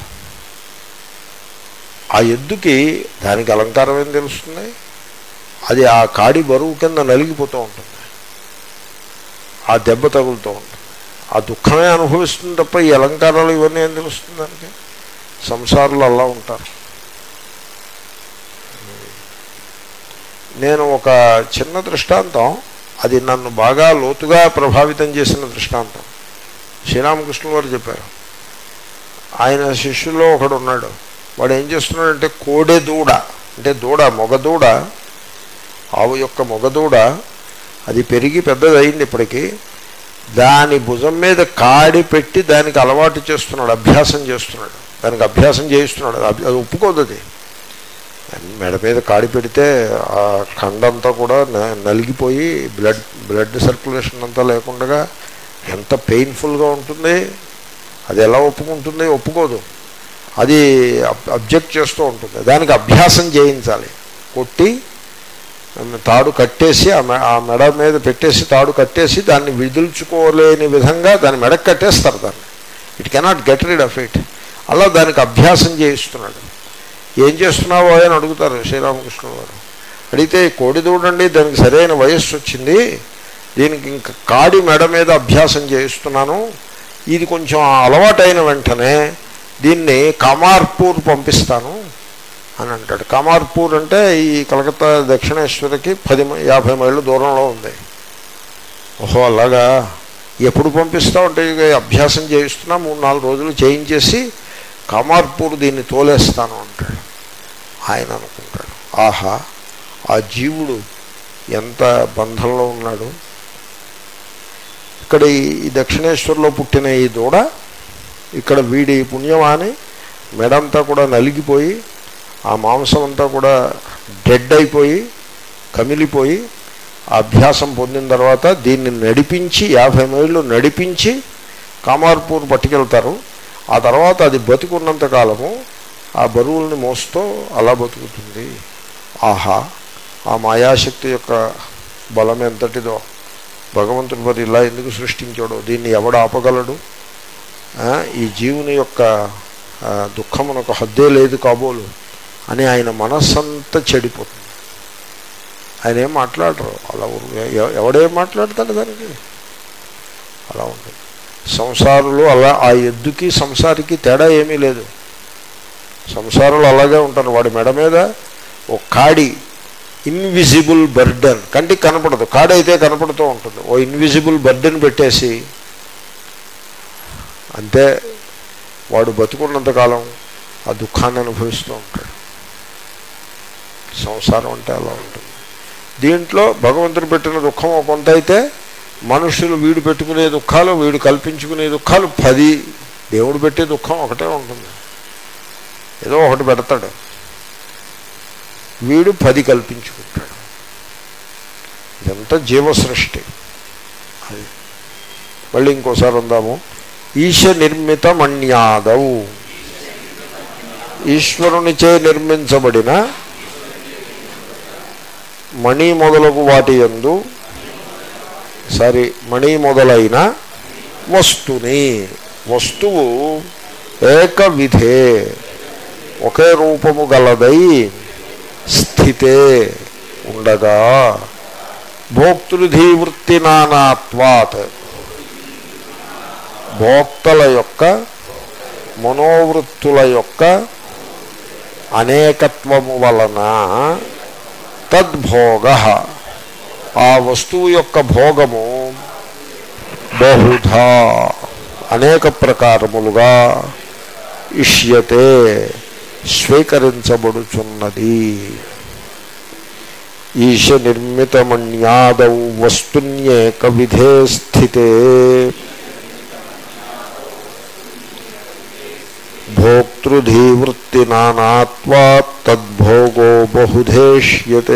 ఆ ఎద్దుకి దానికి అలంకారం ఏం తెలుస్తుంది అది ఆ కాడి బరువు కింద నలిగిపోతూ ఉంటుంది ఆ దెబ్బ తగులుతూ ఉంటుంది ఆ దుఃఖమే అనుభవిస్తుంది తప్ప ఈ అలంకారాలు ఇవన్నీ ఏం తెలుస్తుంది దానికి సంసారులు అలా ఉంటారు నేను ఒక చిన్న దృష్టాంతం అది నన్ను బాగా లోతుగా ప్రభావితం చేసిన దృష్టాంతం శ్రీరామకృష్ణ వారు చెప్పారు ఆయన శిష్యుల్లో ఒకడు ఉన్నాడు వాడు ఏం చేస్తున్నాడంటే కోడె దూడ అంటే దూడ మొగదూడ ఆవు యొక్క మొగదూడ అది పెరిగి పెద్దదయింది ఇప్పటికీ దాని భుజం మీద కాడి పెట్టి దానికి అలవాటు చేస్తున్నాడు అభ్యాసం చేస్తున్నాడు దానికి అభ్యాసం చేయిస్తున్నాడు అది అది ఒప్పుకోదు అది మెడ మీద కాడి పెడితే ఆ కండంతా కూడా నలిగిపోయి బ్లడ్ బ్లడ్ సర్క్యులేషన్ అంతా లేకుండా ఎంత పెయిన్ఫుల్గా ఉంటుంది అది ఎలా ఒప్పుకుంటుంది ఒప్పుకోదు అది అబ్జెక్ట్ చేస్తూ ఉంటుంది దానికి అభ్యాసం చేయించాలి కొట్టి తాడు కట్టేసి ఆ మెడ మీద పెట్టేసి తాడు కట్టేసి దాన్ని విదుల్చుకోలేని విధంగా దాని మెడకు కట్టేస్తారు దాన్ని it cannot get rid of it అలా దానికి అభ్యాసం చేయిస్తున్నాడు ఏం చేస్తున్నావో అని అడుగుతారు శ్రీరామకృష్ణ వారు అడిగితే కోడి దూడండి దానికి సరైన వయస్సు వచ్చింది దీనికి ఇంకా కాడి మెడ మీద అభ్యాసం చేయిస్తున్నాను ఇది కొంచెం అలవాటైన వెంటనే దీన్ని కమార్పూర్ పంపిస్తాను అని అంటాడు కమార్పూర్ అంటే ఈ కలకత్తా దక్షిణేశ్వరికి పది యాభై మైళ్ళ దూరంలో ఉంది ఓహో అలాగా ఎప్పుడు పంపిస్తావు అంటే ఇక అభ్యాసం చేయిస్తున్నా మూడు నాలుగు రోజులు చేయించేసి కమార్పూర్ దీన్ని తోలేస్తాను అంటాడు ఆయన అనుకుంటాడు ఆహా ఆ జీవుడు ఎంత బంధంలో ఉన్నాడు ఇక్కడ ఈ దక్షిణేశ్వర్లో పుట్టిన ఈ దూడ ఇక్కడ వీడి పుణ్యమాని మెడంతా కూడా నలిగిపోయి ఆ మాంసం అంతా కూడా డెడ్ అయిపోయి కమిలిపోయి ఆ అభ్యాసం పొందిన తర్వాత దీన్ని నడిపించి యాభై మైళ్ళు నడిపించి కామార్పూర్ పట్టుకెళ్తారు ఆ తర్వాత అది బతికున్నంత కాలము ఆ బరువుల్ని మోస్తూ అలా బతుకుతుంది ఆహా ఆ మాయాశక్తి యొక్క బలం ఎంతటిదో భగవంతుడు మరి ఇలా ఎందుకు సృష్టించాడో దీన్ని ఎవడు ఆపగలడు ఈ జీవుని యొక్క దుఃఖమునకు హద్దే లేదు కాబోలు అని ఆయన మనస్సంతా చెడిపోతుంది ఆయన ఏం మాట్లాడరు అలా ఎవడేం మాట్లాడతాడు దానికి అలా ఉంటుంది సంసారులు అలా ఆ ఎద్దుకి సంసారికి తేడా ఏమీ లేదు సంసారులు అలాగే ఉంటారు వాడి మెడ మీద ఓ కాడి ఇన్విజిబుల్ బర్డన్ కంటికి కనపడదు కాడి అయితే కనపడుతూ ఉంటుంది ఓ ఇన్విజిబుల్ బర్డన్ పెట్టేసి అంతే వాడు బతుకున్నంతకాలం ఆ దుఃఖాన్ని అనుభవిస్తూ ఉంటాడు సంసారం అంటే అలా ఉంటుంది దీంట్లో భగవంతుడు పెట్టిన దుఃఖం కొంత అయితే మనుషులు వీడు పెట్టుకునే దుఃఖాలు వీడు కల్పించుకునే దుఃఖాలు పది దేవుడు పెట్టే దుఃఖం ఒకటే ఉంటుంది ఏదో ఒకటి పెడతాడు వీడు పది కల్పించుకుంటాడు ఇదంతా జీవసృష్టి అది మళ్ళీ ఇంకోసారి ఉందాము ఈశ నిర్మిత మణ్యాదౌ ఈశ్వరునిచే నిర్మించబడిన మణి మొదలగు వాటి యందు సారీ మణి మొదలైన వస్తుని వస్తువు ఏకవిధే ఒకే రూపము గలదై స్థితే ఉండగా భోక్తృధీవృత్తి నానాత్వాత్ భోక్తల యొక్క మనోవృత్తుల యొక్క అనేకత్వము వలన తద్భోగ ఆ వస్తువు యొక్క భోగము బహుధా అనేక ప్రకారములుగా ఇష్యతే స్వీకరించబడుచున్నది ఈశ నిర్మితమణ్యాదౌ వస్తున్యేక విధే స్థితే భోక్తృధీవృత్తి నానాత్వా తద్భోగో బహుధేష్యతే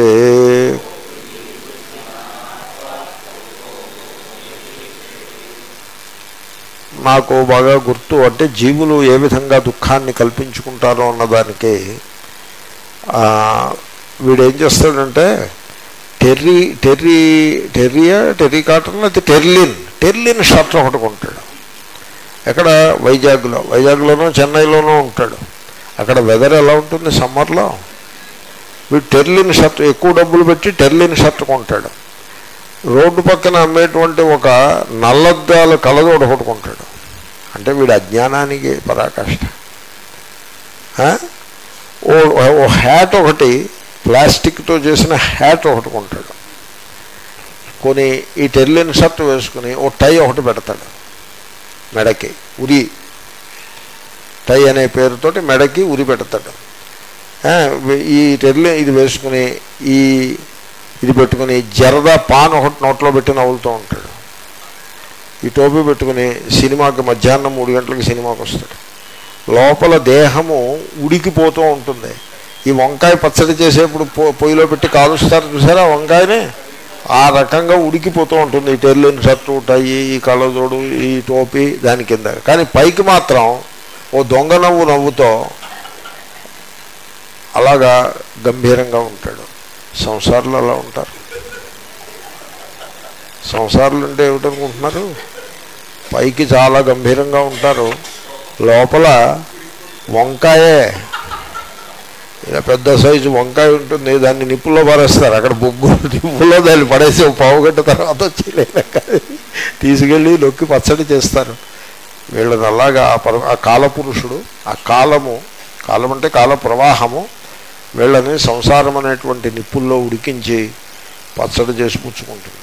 నాకు బాగా గుర్తు అంటే జీవులు ఏ విధంగా దుఃఖాన్ని కల్పించుకుంటారో అన్నదానికి ఆ, వీడేం చేస్తాడంటే టెర్రీ టెర్రీ టెర్రియా టెర్రీ కాటన్ అయితే టెర్లిన్ టెర్లిన్ షర్ట్ ఒకటి కొంటాడు ఎక్కడ వైజాగ్లో వైజాగ్లోనూ చెన్నైలోనూ ఉంటాడు అక్కడ వెదర్ ఎలా ఉంటుంది సమ్మర్లో వీడు టెర్లిన్ షర్ట్ ఎక్కువ డబ్బులు పెట్టి టెర్లిన్ షర్ట్ కొంటాడు రోడ్డు పక్కన అమ్మేటువంటి ఒక నల్లద్దాల కలదోడు ఒకటి కొంటాడు అంటే వీడి అజ్ఞానానికి పరాకాష్ట ఆ? ఓ ఓ హ్యాట్ ఒకటి ప్లాస్టిక్తో చేసిన హ్యాట్ ఒకటి కొంటాడు కొని ఈ టెర్లిన్ షర్ట్ వేసుకుని ఓ టై ఒకటి పెడతాడు మెడకి ఉరి టై అనే పేరుతోటి మెడకి ఉరి పెడతాడు ఆ, ఈ టెర్లి ఇది వేసుకుని ఈ ఇది పెట్టుకుని జరదా పాన్ ఒకటి నోట్లో పెట్టి నవ్వులుతూ ఉంటాడు ఈ టోపీ పెట్టుకుని సినిమాకి మధ్యాహ్నం మూడు గంటలకి సినిమాకి వస్తాడు లోపల దేహము ఉడికిపోతూ ఉంటుంది ఈ వంకాయ పచ్చడి చేసేప్పుడు పొ పొయ్యిలో పెట్టి కాలుస్తారు చూసారా ఆ వంకాయని ఆ రకంగా ఉడికిపోతూ ఉంటుంది ఈ టెర్లిన్ షర్టు టై ఈ కళ్ళజోడు ఈ టోపీ దాని కింద కానీ పైకి మాత్రం ఓ దొంగ నవ్వు నవ్వుతో అలాగా గంభీరంగా ఉంటాడు సంసారులు అలా ఉంటారు సంసారులు అంటే ఏమిటనుకుంటున్నారు పైకి చాలా గంభీరంగా ఉంటారు లోపల వంకాయే ఇలా పెద్ద సైజు వంకాయ ఉంటుంది దాన్ని నిప్పుల్లో పారేస్తారు అక్కడ బొగ్గు నిప్పుల్లో దాన్ని పడేసి ఒక పావు గంట తర్వాత వచ్చి లేక తీసుకెళ్ళి నొక్కి పచ్చడి చేస్తారు వీళ్ళని అలాగా ఆ పర ఆ కాలపురుషుడు ఆ కాలము కాలం అంటే కాల ప్రవాహము వీళ్ళని సంసారం అనేటువంటి నిప్పుల్లో ఉడికించి పచ్చడి చేసి పుచ్చుకుంటుంది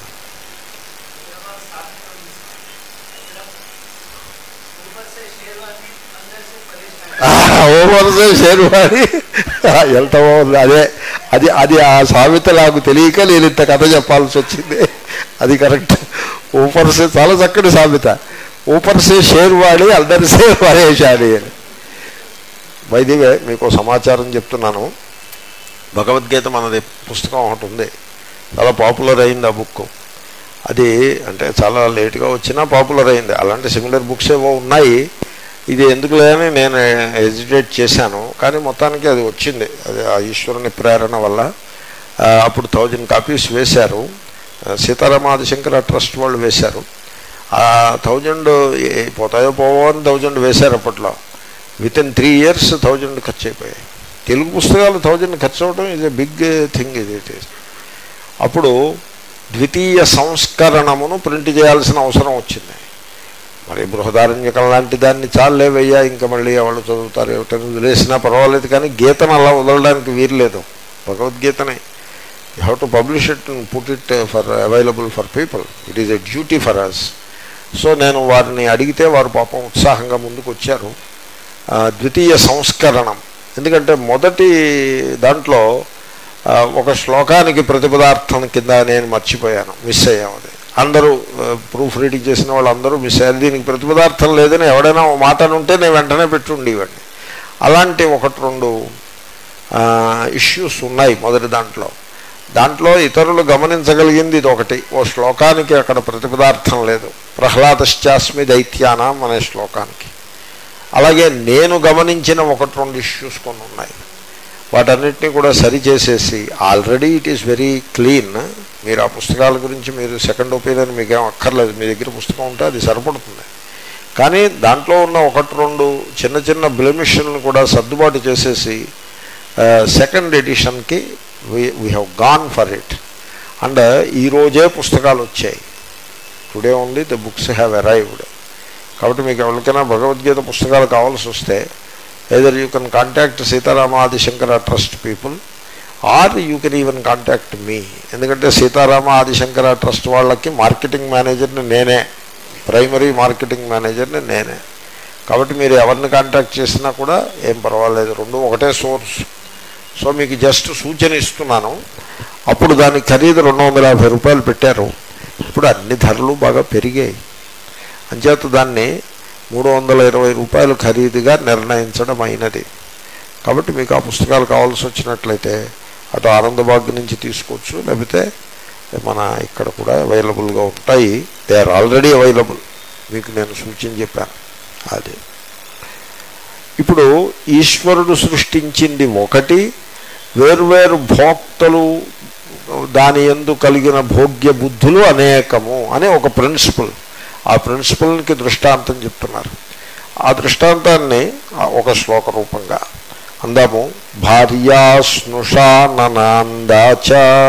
ఓవరసే షేర్వాణి ఎంత బాగుంది అదే అది అది ఆ సామెత నాకు తెలియక నేను ఇంత కథ చెప్పాల్సి వచ్చింది అది కరెక్ట్ ఊపర్సే చాలా చక్కటి సామెత ఊపర్సే షేర్వాణి అందరిసే వరేషాడి అని వైదివే మీకు సమాచారం చెప్తున్నాను భగవద్గీత మనది పుస్తకం ఒకటి ఉంది చాలా పాపులర్ అయింది ఆ బుక్ అది అంటే చాలా లేట్గా వచ్చినా పాపులర్ అయింది అలాంటి సిమిలర్ బుక్స్ ఏవో ఉన్నాయి ఇది ఎందుకు లేదని నేను హెజిటేట్ చేశాను కానీ మొత్తానికి అది వచ్చింది అది ఆ ఈశ్వరుని ప్రేరణ వల్ల ఆ, అప్పుడు థౌజండ్ కాపీస్ వేశారు ఆ, సీతారామాదిశంకర ట్రస్ట్ వాళ్ళు వేశారు ఆ థౌజండ్ పోతాయో పోవో అని థౌజండ్ వేశారు అప్పట్లో within three years thousand ఖర్చు అయిపోయాయి తెలుగు పుస్తకాలు థౌజండ్ ఖర్చు అవడం ఇది బిగ్ థింగ్ ఇది ఇట్ ఈస్ అప్పుడు ద్వితీయ సంస్కరణమును ప్రింట్ చేయాల్సిన అవసరం వచ్చింది మరి బృహదారణ్యకం లాంటి దాన్ని చాలే వెయ్యా ఇంకా మళ్ళీ ఎవరు చదువుతారు ఏమిటని వదిలేసినా పర్వాలేదు కానీ గీతను అలా వదలడానికి వీర్లేదు భగవద్గీతని you have to publish it and put it for available for people it is a duty for us so నేను వారిని అడిగితే వారు పాపం ఉత్సాహంగా ముందుకు వచ్చారు ఆ, ద్వితీయ సంస్కరణం ఎందుకంటే మొదటి దాంట్లో ఆ, ఒక శ్లోకానికి ప్రతిపదార్థం కింద నేను మర్చిపోయాను మిస్ అయ్యాము అది అందరూ ప్రూఫ్ రీడింగ్ చేసిన వాళ్ళందరూ మిస్ అయ్యారు దీనికి ప్రతిపదార్థం లేదని ఎవడైనా ఓ మాట అని ఉంటే నేను వెంటనే పెట్టుండేవాడిని అలాంటి ఒకటి రెండు ఇష్యూస్ ఉన్నాయి మొదటి దాంట్లో దాంట్లో ఇతరులు గమనించగలిగింది ఇది ఒకటి ఓ శ్లోకానికి అక్కడ ప్రతిపదార్థం లేదు ప్రహ్లాదశ్చాస్మి దైత్యానాం అనే శ్లోకానికి అలాగే నేను గమనించిన ఒకటి రెండు ఇష్యూస్ కొన్ని ఉన్నాయి వాటన్నిటిని కూడా సరి చేసేసి already it is very clean మీరు ఆ పుస్తకాల గురించి మీరు సెకండ్ ఒపీనియన్ మీకేం అక్కర్లేదు మీ దగ్గర పుస్తకం ఉంటే అది సరిపడుతుంది కానీ దాంట్లో ఉన్న ఒకటి రెండు చిన్న చిన్న బ్లెమిషన్లు కూడా సర్దుబాటు చేసేసి సెకండ్ ఎడిషన్కి we have gone for it and ఈరోజే పుస్తకాలు వచ్చాయి today only the books have arrived కాబట్టి మీకు ఎవరికైనా భగవద్గీత పుస్తకాలు కావాల్సి వస్తే either you can contact Sitarama Adi Shankara trust people are you can even contact me ఎందుకంటే సీతారామ ఆదిశంకర ట్రస్ట్ వాళ్ళకి మార్కెటింగ్ మేనేజర్ని నేనే ప్రైమరీ మార్కెటింగ్ మేనేజర్ని నేనే కాబట్టి మీరు ఎవరిని కాంటాక్ట్ చేసినా కూడా ఏం పర్వాలేదు రెండు ఒకటే సోర్స్ సో మీకు జస్ట్ సూచన ఇస్తున్నాను అప్పుడు దాని ఖరీదు రెండు వందల యాభై రూపాయలు పెట్టారు ఇప్పుడు అన్ని ధరలు బాగా పెరిగాయి అంచేత దాన్ని మూడు వందల ఇరవై రూపాయలు ఖరీదుగా నిర్ణయించడం అయినది కాబట్టి మీకు ఆ పుస్తకాలు కావాల్సి వచ్చినట్లయితే అటు ఆనందబాగ్ నుంచి తీసుకోవచ్చు లేకపోతే మన ఇక్కడ కూడా అవైలబుల్గా ఉంటాయి దే ఆర్ ఆల్రెడీ అవైలబుల్ మీకు నేను సూచన చెప్పాను అది ఇప్పుడు ఈశ్వరుడు సృష్టించింది ఒకటి వేర్వేరు భోక్తలు దాని ఎందు కలిగిన భోగ్య బుద్ధులు అనేకము అనే ఒక ప్రిన్సిపల్ ఆ ప్రిన్సిపల్కి దృష్టాంతం చెప్తున్నారు ఆ దృష్టాంతాన్ని ఒక శ్లోక రూపంగా అందాము భార్యా స్నుషా ననాందాచ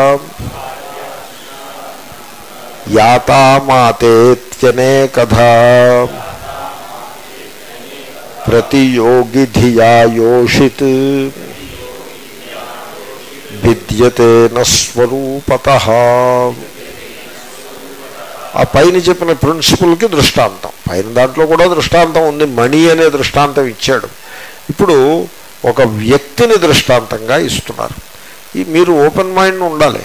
యాతామాతేత్యనే కథ ప్రతియోగి ధియా యోషిత్ విద్యతే నస్వరూపత ఆ పైన చెప్పిన ప్రిన్సిపల్కి దృష్టాంతం పైన దాంట్లో కూడా దృష్టాంతం ఉంది మణి అనే దృష్టాంతం ఇచ్చాడు ఇప్పుడు ఒక వ్యక్తిని దృష్టాంతంగా ఇస్తున్నారు ఈ మీరు ఓపెన్ మైండ్ ఉండాలి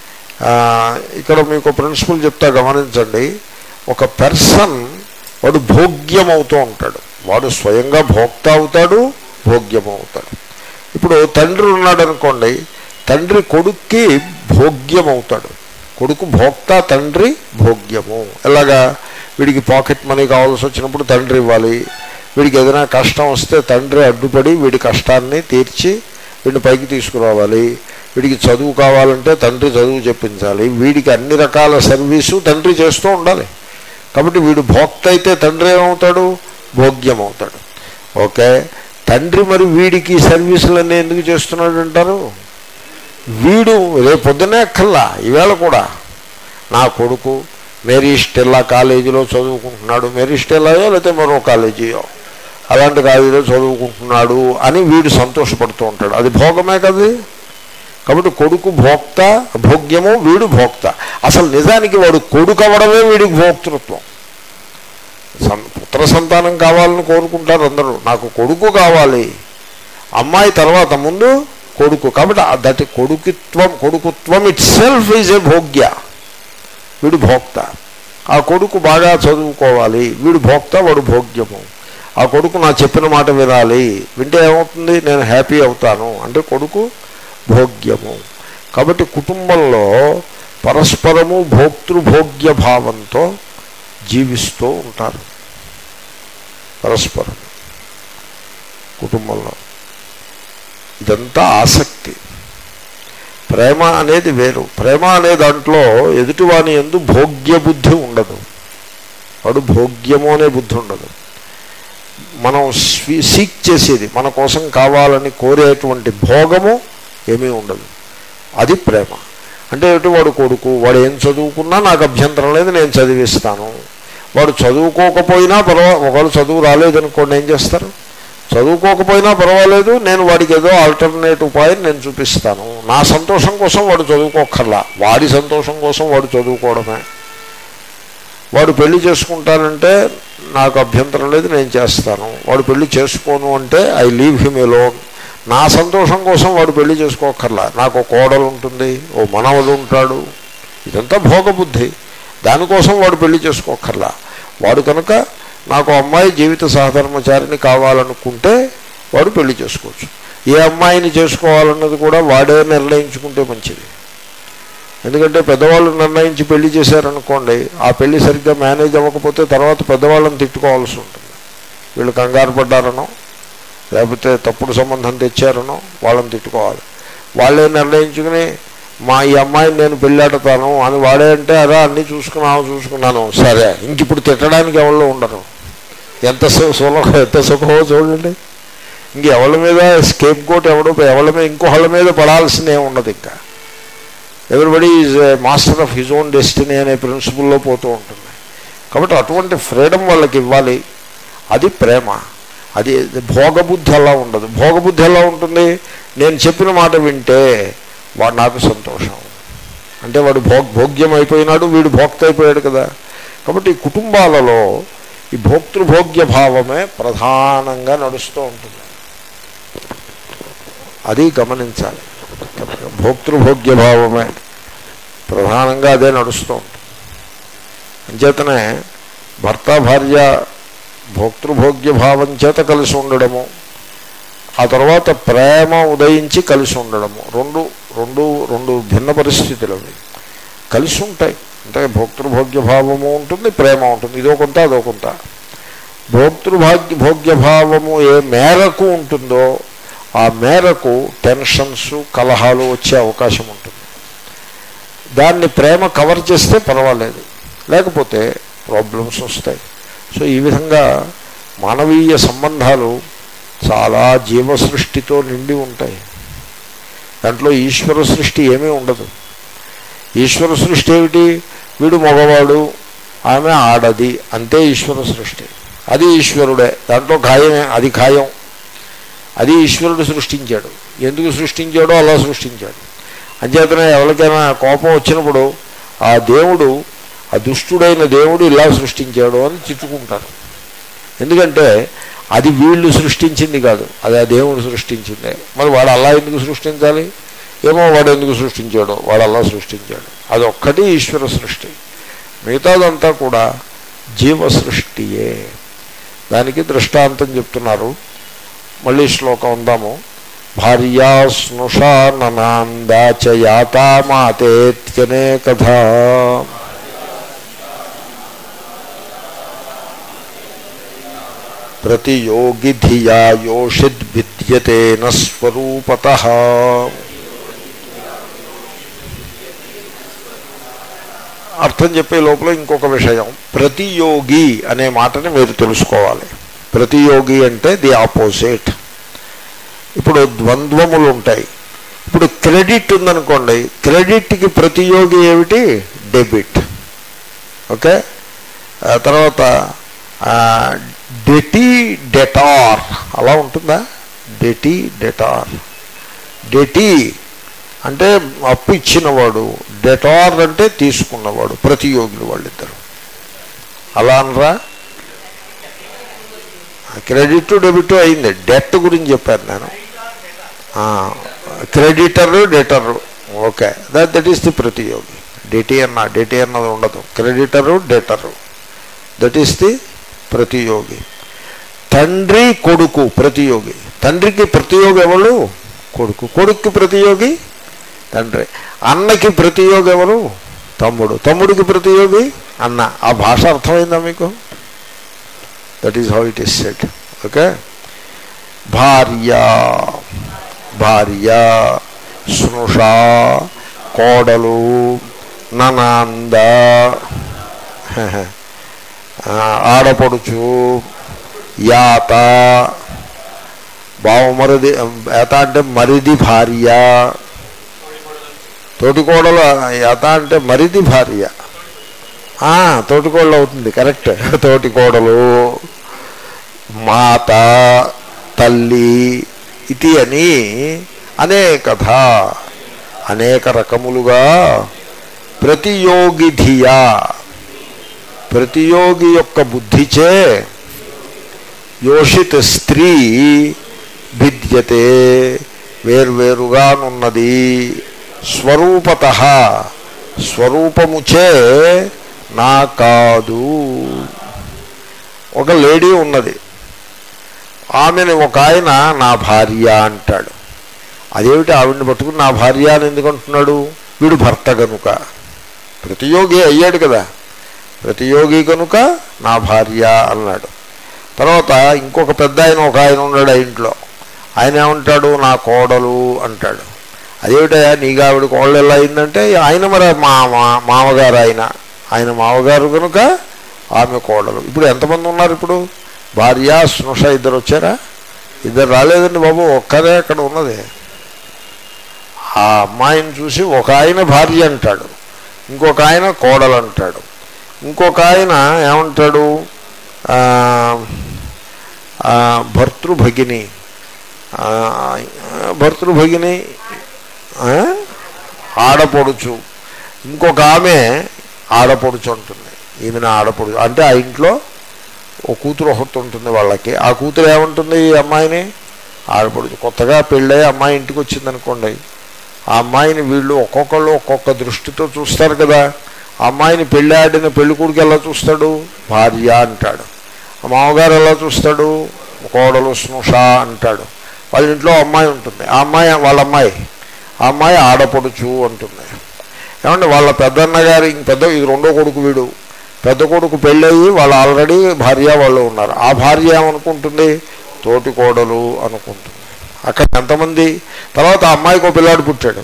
ఇక్కడ మీకు ప్రిన్సిపల్ చెప్తా గమనించండి ఒక పర్సన్ వాడు భోగ్యం అవుతూ ఉంటాడు వాడు స్వయంగా భోక్త అవుతాడు భోగ్యం అవుతాడు ఇప్పుడు తండ్రి ఉన్నాడు అనుకోండి తండ్రి కొడుక్కి భోగ్యం అవుతాడు కొడుకు భోక్త తండ్రి భోగ్యము ఎలాగా వీడికి పాకెట్ మనీ కావాల్సి వచ్చినప్పుడు తండ్రి ఇవ్వాలి వీడికి ఏదైనా కష్టం వస్తే తండ్రి అడ్డుపడి వీడి కష్టాన్ని తీర్చి వీడిని పైకి తీసుకురావాలి వీడికి చదువు కావాలంటే తండ్రి చదువు చెప్పించాలి వీడికి అన్ని రకాల సర్వీసు తండ్రి చేస్తూ ఉండాలి కాబట్టి వీడు భోక్త అయితే తండ్రి ఏమవుతాడు భోగ్యం అవుతాడు ఓకే తండ్రి మరి వీడికి సర్వీసులన్నీ ఎందుకు చేస్తున్నాడు అంటారు వీడు రేపు పొద్దునే అక్కల్లా ఈవేళ కూడా నా కొడుకు మేరీ స్టెల్లా కాలేజీలో చదువుకుంటున్నాడు మేరీ స్టెల్లాయో లేకపోతే మరో కాలేజీయో అలాంటి కాలేజీలో చదువుకుంటున్నాడు అని వీడు సంతోషపడుతూ ఉంటాడు అది భోగమే కదా కాబట్టి కొడుకు భోక్త భోగ్యము వీడు భోక్త అసలు నిజానికి వాడు కొడుకు అవ్వడమే వీడికి భోక్తృత్వం పుత్ర సంతానం కావాలని కోరుకుంటారు అందరూ నాకు కొడుకు కావాలి అమ్మాయి తర్వాత ముందు కొడుకు కాబట్టి దట్ కొడుకుత్వం కొడుకుత్వం ఇట్ సెల్ఫ్ ఈజ్ ఏ భోగ్య వీడు భోక్త ఆ కొడుకు బాగా చదువుకోవాలి వీడు భోక్త వాడు భోగ్యము ఆ కొడుకు నా చెప్పిన మాట వినాలి వింటే ఏమవుతుంది నేను హ్యాపీ అవుతాను అంటే కొడుకు భోగ్యము కాబట్టి కుటుంబంలో పరస్పరము భోక్తృభోగ్య భావంతో జీవిస్తూ ఉంటారు పరస్పరం కుటుంబంలో ఇదంతా ఆసక్తి ప్రేమ అనేది వేరు ప్రేమ అనే దాంట్లో ఎదుటివాని ఎందు భోగ్య బుద్ధి ఉండదు వాడు భోగ్యము అనే బుద్ధి ఉండదు మనం సీక్ చేసేది మన కోసం కావాలని కోరేటువంటి భోగము ఏమీ ఉండదు అది ప్రేమ అంటే ఎటు వాడు కొడుకు వాడు ఏం చదువుకున్నా నాకు అభ్యంతరం లేదు నేను చదివిస్తాను వాడు చదువుకోకపోయినా పర్వా ఒకవేళ చదువు రాలేదనుకోండి ఏం చేస్తారు చదువుకోకపోయినా పర్వాలేదు నేను వాడికి ఏదో ఆల్టర్నేట్ ఉపాయం నేను చూపిస్తాను నా సంతోషం కోసం వాడు చదువుకోకర్లా వాడి సంతోషం కోసం వాడు చదువుకోవడమే వాడు పెళ్లి చేసుకుంటానంటే నాకు అభ్యంతరం లేదు నేను చేస్తాను వాడు పెళ్లి చేసుకోను అంటే ఐ లీవ్ హిమ్ ఎలోన్ నా సంతోషం కోసం వాడు పెళ్లి చేసుకోకర్లా నాకు కోడలు ఉంటుంది ఓ మనవడు ఉంటాడు ఇదంతా భోగబుద్ధి దానికోసం వాడు పెళ్లి చేసుకోకర్లా వాడు కనుక నాకు అమ్మాయి జీవిత సహధర్మచారిని కావాలనుకుంటే వాడు పెళ్లి చేసుకోవచ్చు ఏ అమ్మాయిని చేసుకోవాలన్నది కూడా వాడే నిర్ణయించుకుంటే మంచిది ఎందుకంటే పెద్దవాళ్ళు నిర్ణయించి పెళ్లి చేశారనుకోండి ఆ పెళ్లి సరిగ్గా మేనేజ్ అవ్వకపోతే తర్వాత పెద్దవాళ్ళని తిట్టుకోవాల్సి ఉంటుంది వీళ్ళు కంగారు పడ్డారనో లేకపోతే తప్పుడు సంబంధం తెచ్చారనో వాళ్ళని తిట్టుకోవాలి వాళ్ళే నిర్ణయించుకుని మా ఈ అమ్మాయిని నేను పెళ్ళాడతాను అని వాడే అంటే అదా అన్నీ చూసుకున్నాను చూసుకున్నాను సరే ఇంక ఇప్పుడు తిట్టడానికి ఎవరు ఉండరు ఎంత సు- సులభం ఎంత సుఖమో చూడండి ఇంక ఎవరి మీద స్కేప్ కోట్ ఎవడో ఎవరి మీద ఇంకొకళ్ళ మీద పడాల్సిందే ఉండదు ఇంకా everybody is master of his own destiny అనే ప్రిన్సిపుల్లో పోతూ ఉంటుంది కాబట్టి అటువంటి ఫ్రీడమ్ వాళ్ళకి ఇవ్వాలి అది ప్రేమ అది భోగబుద్ధి అలా ఉండదు భోగబుద్ధి ఎలా ఉంటుంది నేను చెప్పిన మాట వింటే వాడు నాకు సంతోషం అంటే వాడు భోగ్ భోగ్యం అయిపోయినాడు వీడు భోక్త అయిపోయాడు కదా కాబట్టి ఈ కుటుంబాలలో ఈ భోక్తృభోగ్య భావమే ప్రధానంగా నడుస్తూ ఉంటుంది అది గమనించాలి భోక్తృభోగ్య భావమే ప్రధానంగా అదే నడుస్తూ ఉంటుంది అంచేతనే భర్త భార్య భోక్తృభోగ్య భావం చేత కలిసి ఉండడము ఆ తర్వాత ప్రేమ ఉదయించి కలిసి ఉండడము రెండు రెండు రెండు భిన్న పరిస్థితులు అవి కలిసి ఉంటాయి అంటే భోక్తృభోగ్య భావము ఉంటుంది ప్రేమ ఉంటుంది ఇదో కొంత అదో కొంత భోక్తృభాగ్య భోగ్య భావము ఏ మేరకు ఉంటుందో ఆ మేరకు టెన్షన్స్ కలహాలు వచ్చే అవకాశం ఉంటుంది దాన్ని ప్రేమ కవర్ చేస్తే పర్వాలేదు లేకపోతే ప్రాబ్లమ్స్ వస్తాయి సో ఈ విధంగా మానవీయ సంబంధాలు చాలా జీవ సృష్టితో నిండి ఉంటాయి దాంట్లో ఈశ్వర సృష్టి ఏమీ ఉండదు ఈశ్వర సృష్టి ఏమిటి వీడు మగవాడు ఆమె ఆడది అంతే ఈశ్వర సృష్టి అది ఈశ్వరుడే దాంట్లో ఖాయమే అది ఖాయం అది ఈశ్వరుడు సృష్టించాడు ఎందుకు సృష్టించాడో అలా సృష్టించాడు అంచేతనే ఎవరికైనా కోపం వచ్చినప్పుడు ఆ దేవుడు ఆ దుష్టుడైన దేవుడు ఇలా సృష్టించాడు అని తిట్టుకుంటారు ఎందుకంటే అది వీళ్ళు సృష్టించింది కాదు అది ఆ దేవుడు సృష్టించిందే మరి వాడు అలా ఎందుకు సృష్టించాలి ఏమో వాడు ఎందుకు సృష్టించాడో వాడు అలా సృష్టించాడు అది ఒక్కటి ఈశ్వర సృష్టి మిగతాదంతా కూడా జీవ సృష్టియే దానికి దృష్టాంతం చెప్తున్నారు మళ్ళీ శ్లోకం ఉందాము భార్యా స్నుషా ననాందాచయాతా మాతేత్యనే కథ ప్రతియోగి ధియా యోషిద్ విద్యతే స్వరూపత అర్థం చెప్పే లోపల ఇంకొక విషయం ప్రతియోగి అనే మాటని మీరు తెలుసుకోవాలి ప్రతియోగి అంటే ది ఆపోజిట్ ఇప్పుడు ద్వంద్వములు ఉంటాయి ఇప్పుడు క్రెడిట్ ఉందనుకోండి క్రెడిట్కి ప్రతియోగి ఏమిటి డెబిట్ ఓకే ఆ తర్వాత డెటీ డెటార్ అలా ఉంటుందా డెటీ డెటార్ డెటీ అంటే అప్పు ఇచ్చినవాడు డెటార్ అంటే తీసుకున్నవాడు ప్రతియోగులు వాళ్ళిద్దరు అలా అనరా క్రెడిట్ డెబిట్ అయింది డెట్ గురించి చెప్పాను నేను creditor debtor okay that that is the ప్రతియోగి డెటీ అన్న డెటీ అన్నది ఉండదు creditor debtor that is the ప్రతియోగి తండ్రి కొడుకు ప్రతియోగి తండ్రికి ప్రతియోగి ఎవరు కొడుకు కొడుక్కి ప్రతియోగి తండ్రి అన్నకి ప్రతియోగి ఎవరు తమ్ముడు తమ్ముడికి ప్రతియోగి అన్న ఆ భాష అర్థమైందా మీకు that is how it is set okay భార్య భార్య స్నుష కోడలు ననాంద ఆడపడుచు యాత బావమరిది యాత అంటే మరిది భార్య తోటికోడలు యాత అంటే మరిది భార్య తోటికోడలు అవుతుంది కరెక్ట్ తోటికోడలు మాత తల్లి ఇది అని అనేకథ అనేక రకములుగా ప్రతియోగిధియా ప్రతియోగి యొక్క బుద్ధిచే యోషిత్ స్త్రీ భిద్యతే వేర్వేరుగానున్నది స్వరూపత స్వరూపముచే నా కాదు ఒక లేడీ ఉన్నది ఆమెను ఒక ఆయన నా భార్య అంటాడు అదేమిటి ఆవిడని పట్టుకుని నా భార్య అని ఎందుకు అంటున్నాడు వీడు భర్త కనుక ప్రతియోగి అయ్యాడు కదా ప్రతియోగి కనుక నా భార్య అన్నాడు తర్వాత ఇంకొక పెద్ద ఆయన ఒక ఆయన ఉన్నాడు ఆ ఇంట్లో ఆయన ఏమంటాడు నా కోడలు అంటాడు అదేమిటయా నీకు ఆవిడ కోడలు ఎలా అయిందంటే ఆయన మరి మా మా- మామగారు ఆయన ఆయన మామగారు కనుక ఆమె కోడలు ఇప్పుడు ఎంతమంది ఉన్నారు ఇప్పుడు భార్య స్నుష ఇద్దరు వచ్చారా ఇద్దరు రాలేదండి బాబు ఒక్కరే అక్కడ ఉన్నది ఆ అమ్మాయిని చూసి ఒక ఆయన భార్య అంటాడు ఇంకొక ఆయన కోడలు అంటాడు ఇంకొక ఆయన ఏమంటాడు ఆ, ఆ, భర్తృభగిని ఆ, భర్తృభగిని ఆ, ఆడపడుచు ఇంకొక ఆమె ఆడపడుచు అంటుంది ఈమెన ఆడపడుచు అంటే ఆ ఇంట్లో ఓ కూతురు ఒకటి ఉంటుంది వాళ్ళకి ఆ కూతురు ఏమంటుంది ఈ అమ్మాయిని ఆడపడుచు కొత్తగా పెళ్ళై అమ్మాయి ఇంటికి వచ్చిందనుకోండి ఆ అమ్మాయిని వీళ్ళు ఒక్కొక్కళ్ళు ఒక్కొక్క దృష్టితో చూస్తారు కదా ఆ అమ్మాయిని పెళ్ళాడిన పెళ్లి కొడుకు ఎలా చూస్తాడు భార్య అంటాడు ఆ మామగారు ఎలా చూస్తాడు కోడలు స్నుష అంటాడు వాళ్ళ ఇంట్లో అమ్మాయి ఉంటుంది ఆ అమ్మాయి వాళ్ళ అమ్మాయి ఆ అమ్మాయి ఆడపడుచు అంటుంది ఏమంటే వాళ్ళ పెద్దన్న గారి ఇంక పెద్ద ఇది రెండో కొడుకు వీడు పెద్ద కొడుకు పెళ్ళయి వాళ్ళు ఆల్రెడీ భార్య వాళ్ళు ఉన్నారు ఆ భార్య ఏమనుకుంటుంది తోటి కోడలు అనుకుంటుంది అక్కడ ఎంతమంది తర్వాత ఆ అమ్మాయికి ఒక పిల్లాడు పుట్టాడు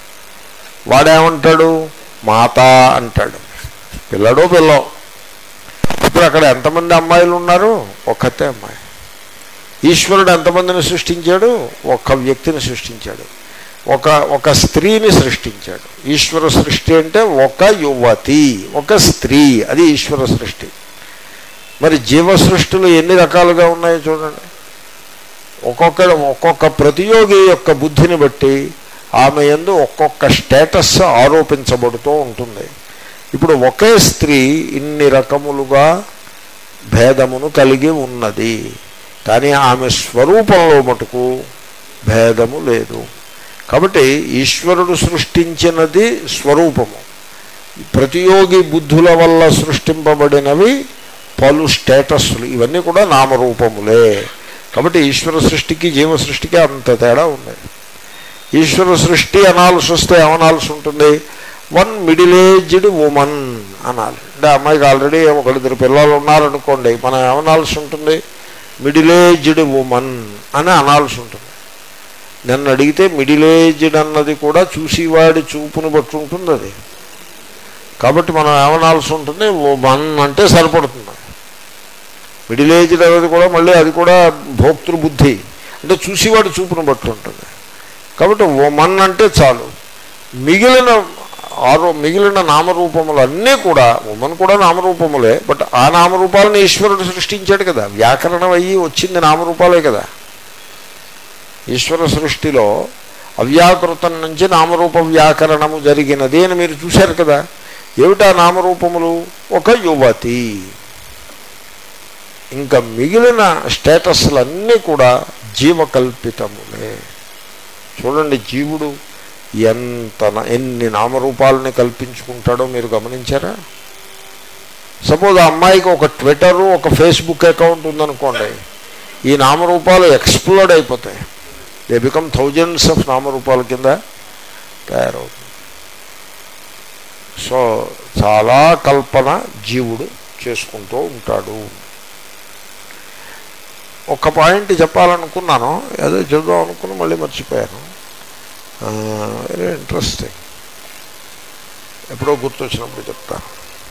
వాడేమంటాడు మాత అంటాడు పిల్లడో పిల్లో ఇప్పుడు అక్కడ ఎంతమంది అమ్మాయిలు ఉన్నారు ఒక్కతే అమ్మాయి ఈశ్వరుడు ఎంతమందిని సృష్టించాడు ఒక్క వ్యక్తిని సృష్టించాడు ఒక ఒక స్త్రీని సృష్టించాడు ఈశ్వర సృష్టి అంటే ఒక యువతి ఒక స్త్రీ అది ఈశ్వర సృష్టి మరి జీవ సృష్టిలు ఎన్ని రకాలుగా ఉన్నాయో చూడండి ఒక్కొక్క ఒక్కొక్క ప్రతియోగి యొక్క బుద్ధిని బట్టి ఆమె ఎందు ఒక్కొక్క స్టేటస్ ఆరోపించబడుతూ ఉంటుంది ఇప్పుడు ఒకే స్త్రీ ఇన్ని రకములుగా భేదమును కలిగి ఉన్నది కానీ ఆమె స్వరూపంలో మటుకు భేదము లేదు కాబట్టి ఈశ్వరుడు సృష్టించినది స్వరూపము ప్రతియోగి బుద్ధుల వల్ల సృష్టింపబడినవి పలు స్టేటస్లు ఇవన్నీ కూడా నామరూపములే కాబట్టి ఈశ్వర సృష్టికి జీవ సృష్టికి అంత తేడా ఉంది ఈశ్వర సృష్టి అనాల్సి వస్తే ఏమనాల్సి ఉంటుంది వన్ మిడిల్ ఏజ్డ్ ఉమన్ అనాలి అంటే అమ్మాయికి ఆల్రెడీ ఒకరిద్దరు పిల్లలు ఉన్నారనుకోండి మనం ఏమనాల్సి ఉంటుంది మిడిల్ ఏజ్డ్ ఉమన్ అని అనాల్సి ఉంటుంది నన్ను అడిగితే మిడిల్ ఏజ్డ్ అన్నది కూడా చూసేవాడి చూపును బట్టి ఉంటుంది అది కాబట్టి మనం ఏమనాల్సి ఉంటుంది ఉమన్ అంటే సరిపడుతుంది మిడిల్ ఏజ్డ్ అనేది కూడా మళ్ళీ అది కూడా భోక్తృబుద్ధి అంటే చూసేవాడి చూపును బట్టి ఉంటుంది కాబట్టి ఉమన్ అంటే చాలు మిగిలిన ఆరో మిగిలిన నామరూపములు అన్నీ కూడా ఉమన్ కూడా నామరూపములే బట్ ఆ నామరూపాలను ఈశ్వరుడు సృష్టించాడు కదా వ్యాకరణం అయ్యి వచ్చింది నామరూపాలే కదా ఈశ్వర సృష్టిలో అవ్యాకృతం నుంచి నామరూప వ్యాకరణము జరిగినది అని మీరు చూశారు కదా ఏమిటా నామరూపములు ఒక యువతి ఇంకా మిగిలిన స్టేటస్లన్నీ కూడా జీవకల్పితములే చూడండి జీవుడు ఎంత న- ఎన్ని నామరూపాలని కల్పించుకుంటాడో మీరు గమనించారా సపోజ్ ఆ అమ్మాయికి ఒక ట్విట్టరు ఒక ఫేస్బుక్ అకౌంట్ ఉందనుకోండి ఈ నామరూపాలు ఎక్స్ప్లోడ్ అయిపోతాయి దే బికమ్ థౌజండ్స్ ఆఫ్ నామరూపాల కింద తయారవుతుంది సో చాలా కల్పన జీవుడు చేసుకుంటూ ఉంటాడు ఒక పాయింట్ చెప్పాలనుకున్నాను ఏదో చెబుదాం అనుకుని మళ్ళీ మర్చిపోయాను వెరీ ఇంట్రెస్టింగ్ ఎప్పుడో గుర్తొచ్చినప్పుడు చెప్తాను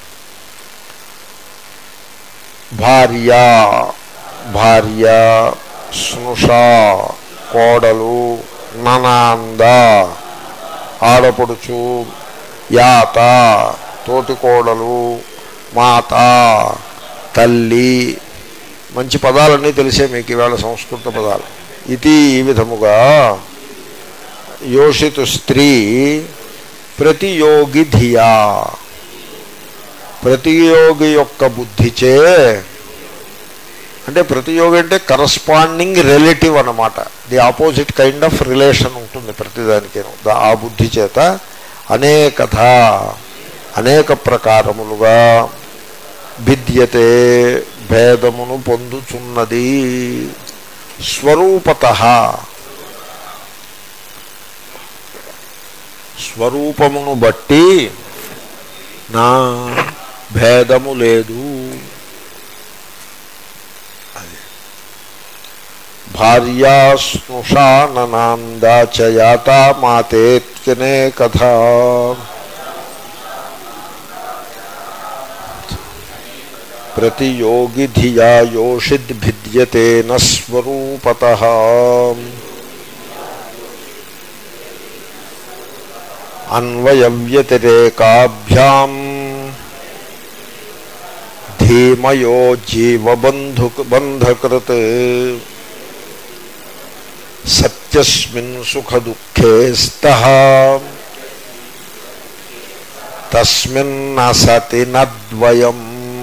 భార్య భార్య స్నుష కోడలు ననాంద ఆడపడుచు యాత తోటి కోడలు మాత తల్లి మంచి పదాలన్నీ తెలిసే మీకు ఈవేళ సంస్కృత పదాలు ఇది ఈ విధముగా యోషితు స్త్రీ ప్రతియోగి ధియా ప్రతియోగి యొక్క బుద్ధిచే అంటే ప్రతియోగి అంటే కరస్పాండింగ్ రిలేటివ్ అన్నమాట the opposite kind of relation ఉంటుంది ప్రతిదానికి ఆ బుద్ధి చేత అనేకథ అనేక ప్రకారములుగా భిద్యతే భేదమును పొందుచున్నది స్వరూపత స్వరూపమును బట్టి నా భేదము లేదు అది భార్యా స్నుషాననాందాచయాత మాతేత్యనే కథ ప్రతియోగి ధియా యోషిద్భిద్యతే నస్వరూపత అన్వయవ్యతిరేకాభ్యాం ధీమయో జీవబంధు బంధకృత్ సత్యస్మిన్ సుఖదుఃఖే స్తః తస్మిన్న సతి నద్వయం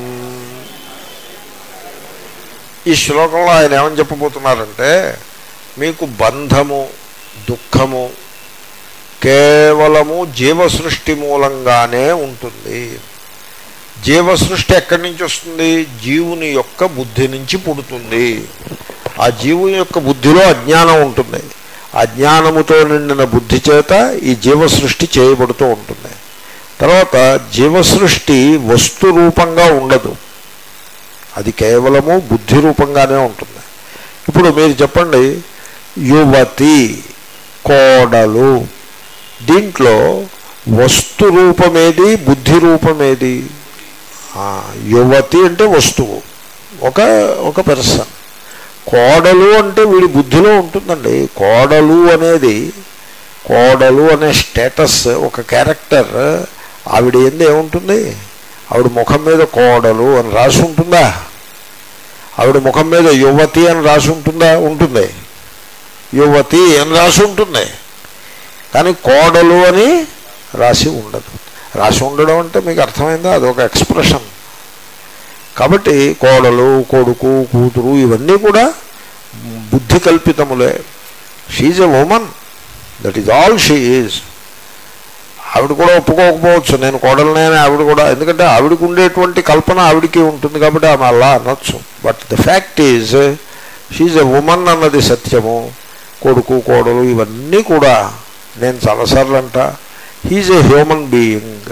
ఈ శ్లోకంలో ఆయన ఏమని చెప్పబోతున్నారంటే మీకు బంధము దుఃఖము కేవలము జీవసృష్టి మూలంగానే ఉంటుంది జీవసృష్టి ఎక్కడి నుంచి వస్తుంది జీవుని యొక్క బుద్ధి నుంచి పుడుతుంది ఆ జీవుని యొక్క బుద్ధిలో అజ్ఞానం ఉంటుంది అజ్ఞానముతో నిండిన బుద్ధి చేత ఈ జీవసృష్టి చేయబడుతూ ఉంటుంది తర్వాత జీవసృష్టి వస్తు రూపంగా ఉండదు అది కేవలము బుద్ధి రూపంగానే ఉంటుంది ఇప్పుడు మీరు చెప్పండి యువతి కోడలు దీంట్లో వస్తు రూపమేది బుద్ధి రూపమేది ఆ, యువతి అంటే వస్తువు ఒక ఒక పెర్సన్ కోడలు అంటే వీడి బుద్ధిలో ఉంటుందండి కోడలు అనేది కోడలు అనే స్టేటస్ ఒక క్యారెక్టర్ ఆవిడ ఏంది ఏముంటుంది ఆవిడ ముఖం మీద కోడలు అని రాసి ఉంటుందా ఆవిడ ముఖం మీద యువతి అని రాసి ఉంటుందా ఉంటుంది యువతి అని రాసి ఉంటుంది కానీ కోడలు అని రాసి ఉండదు రాసి ఉండడం అంటే మీకు అర్థమైందా అదొక ఎక్స్ప్రెషన్ కాబట్టి కోడలు కొడుకు కూతురు ఇవన్నీ కూడా బుద్ధి కల్పితములే she's a woman that is all she is ఆవిడ కూడా ఒప్పుకోకపోవచ్చు నేను కోడలనే అని ఆవిడ కూడా ఎందుకంటే ఆవిడకు ఉండేటువంటి కల్పన ఆవిడికి ఉంటుంది కాబట్టి ఆమె అలా అనొచ్చు but the fact is she's a woman అన్నది సత్యము కొడుకు కోడలు ఇవన్నీ కూడా నేను చాలాసార్లు అంట హీజ్ ఏ హ్యూమన్ బీయింగ్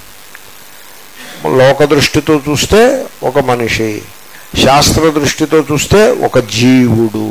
లోక దృష్టితో చూస్తే ఒక మనిషి శాస్త్ర దృష్టితో చూస్తే ఒక జీవుడు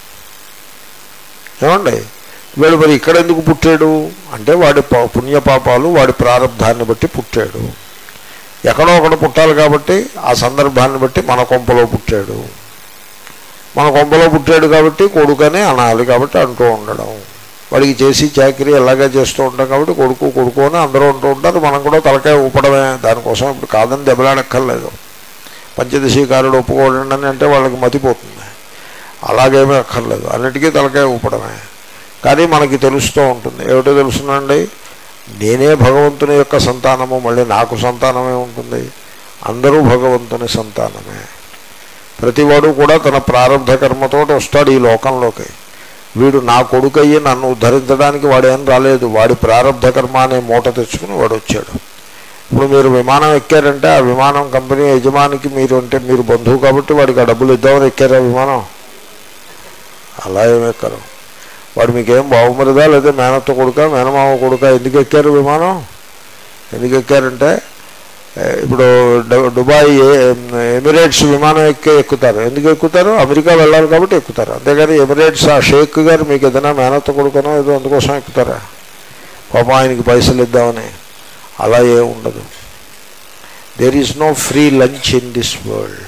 ఏమండి వీడు మరి ఇక్కడ ఎందుకు పుట్టాడు అంటే వాడి ప- పుణ్యపాపాలు వాడి ప్రారంధాన్ని బట్టి పుట్టాడు ఎక్కడో ఒకటి పుట్టాలి కాబట్టి ఆ సందర్భాన్ని బట్టి మన కొంపలో పుట్టాడు మన కొంపలో పుట్టాడు కాబట్టి కొడుకని అనాలి కాబట్టి అంటూ ఉండడం వాడికి చేసి చాకరీ ఎలాగే చేస్తూ ఉంటాం కాబట్టి కొడుకు కొడుకు అని అందరూ ఉంటూ ఉంటారు మనం కూడా తలకాయ ఊపడమే దానికోసం ఇప్పుడు కాదని దెబ్బలాడక్కర్లేదు పంచదశీకారుడు ఒప్పుకోవడం అని అంటే వాళ్ళకి మతిపోతుంది అలాగేమీ అక్కర్లేదు అన్నిటికీ తలకాయ ఊపడమే కానీ మనకి తెలుస్తూ ఉంటుంది ఏమిటో తెలుసునండి నేనే భగవంతుని యొక్క సంతానము మళ్ళీ నాకు సంతానమే ఉంటుంది అందరూ భగవంతుని సంతానమే ప్రతివాడు కూడా తన ప్రారంభ కర్మతో వస్తాడు ఈ లోకంలోకి వీడు నా కొడుకయ్యి నన్ను ఉద్ధరించడానికి వాడేం రాలేదు వాడి ప్రారంభ కర్మ అనే మూట తెచ్చుకుని వాడు వచ్చాడు ఇప్పుడు మీరు విమానం ఎక్కారంటే ఆ విమానం కంపెనీ యజమానికి మీరు అంటే మీరు బంధువు కాబట్టి వాడికి ఆ డబ్బులు ఇద్దామని ఎక్కారా విమానం అలా ఏమి ఎక్కరు వాడు మీకేం బాగుమరిదా లేదా మేనత్త కొడుక మేనమామ కొడుక ఎందుకు ఎక్కారు విమానం ఎందుకు ఎక్కారంటే ఏ, ఇప్పుడు డు- దుబాయ్ ఏ- ఎమిరేట్స్ విమానం ఎక్కి ఎక్కుతారు ఎందుకు ఎక్కుతారు అమెరికా వెళ్ళాలి కాబట్టి ఎక్కుతారు అంతేగాని ఎమిరేట్స్ ఆ షేక్ గారు మీకు ఏదైనా మేనత్త కొడుకనో ఏదో అందుకోసం ఎక్కుతారా పాపం ఆయనకి పైసలు ఇద్దామని అలా ఏ ఉండదు there is no free lunch in this world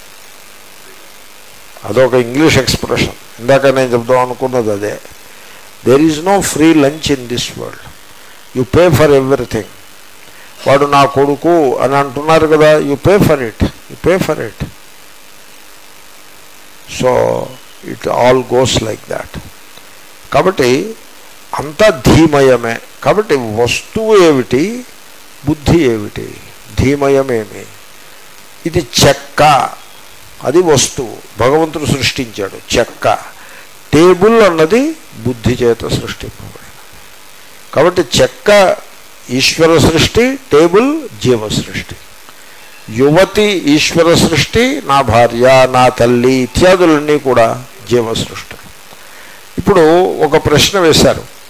అదొక ఇంగ్లీష్ ఎక్స్ప్రెషన్ ఇందాక నేను చెప్దాం అనుకున్నది అదే there is no free lunch in this world you pay for everything వాడు నా కొడుకు అని అంటున్నారు కదా you pay for it you pay for it so it all goes like that కాబట్టి అంతా ధీమయమే కాబట్టి వస్తువు ఏమిటి బుద్ధి ఏమిటి ధీమయమేమి ఇది చెక్క అది వస్తువు భగవంతుడు సృష్టించాడు చెక్క టేబుల్ అన్నది బుద్ధి చేత సృష్టింపబడింది కాబట్టి చెక్క ఈశ్వర సృష్టి టేబుల్ జీవ సృష్టి యువతి ఈశ్వర సృష్టి నా భార్య నా తల్లి ఇత్యాదులన్నీ కూడా జీవ సృష్టి ఇప్పుడు ఒక ప్రశ్న వేశారు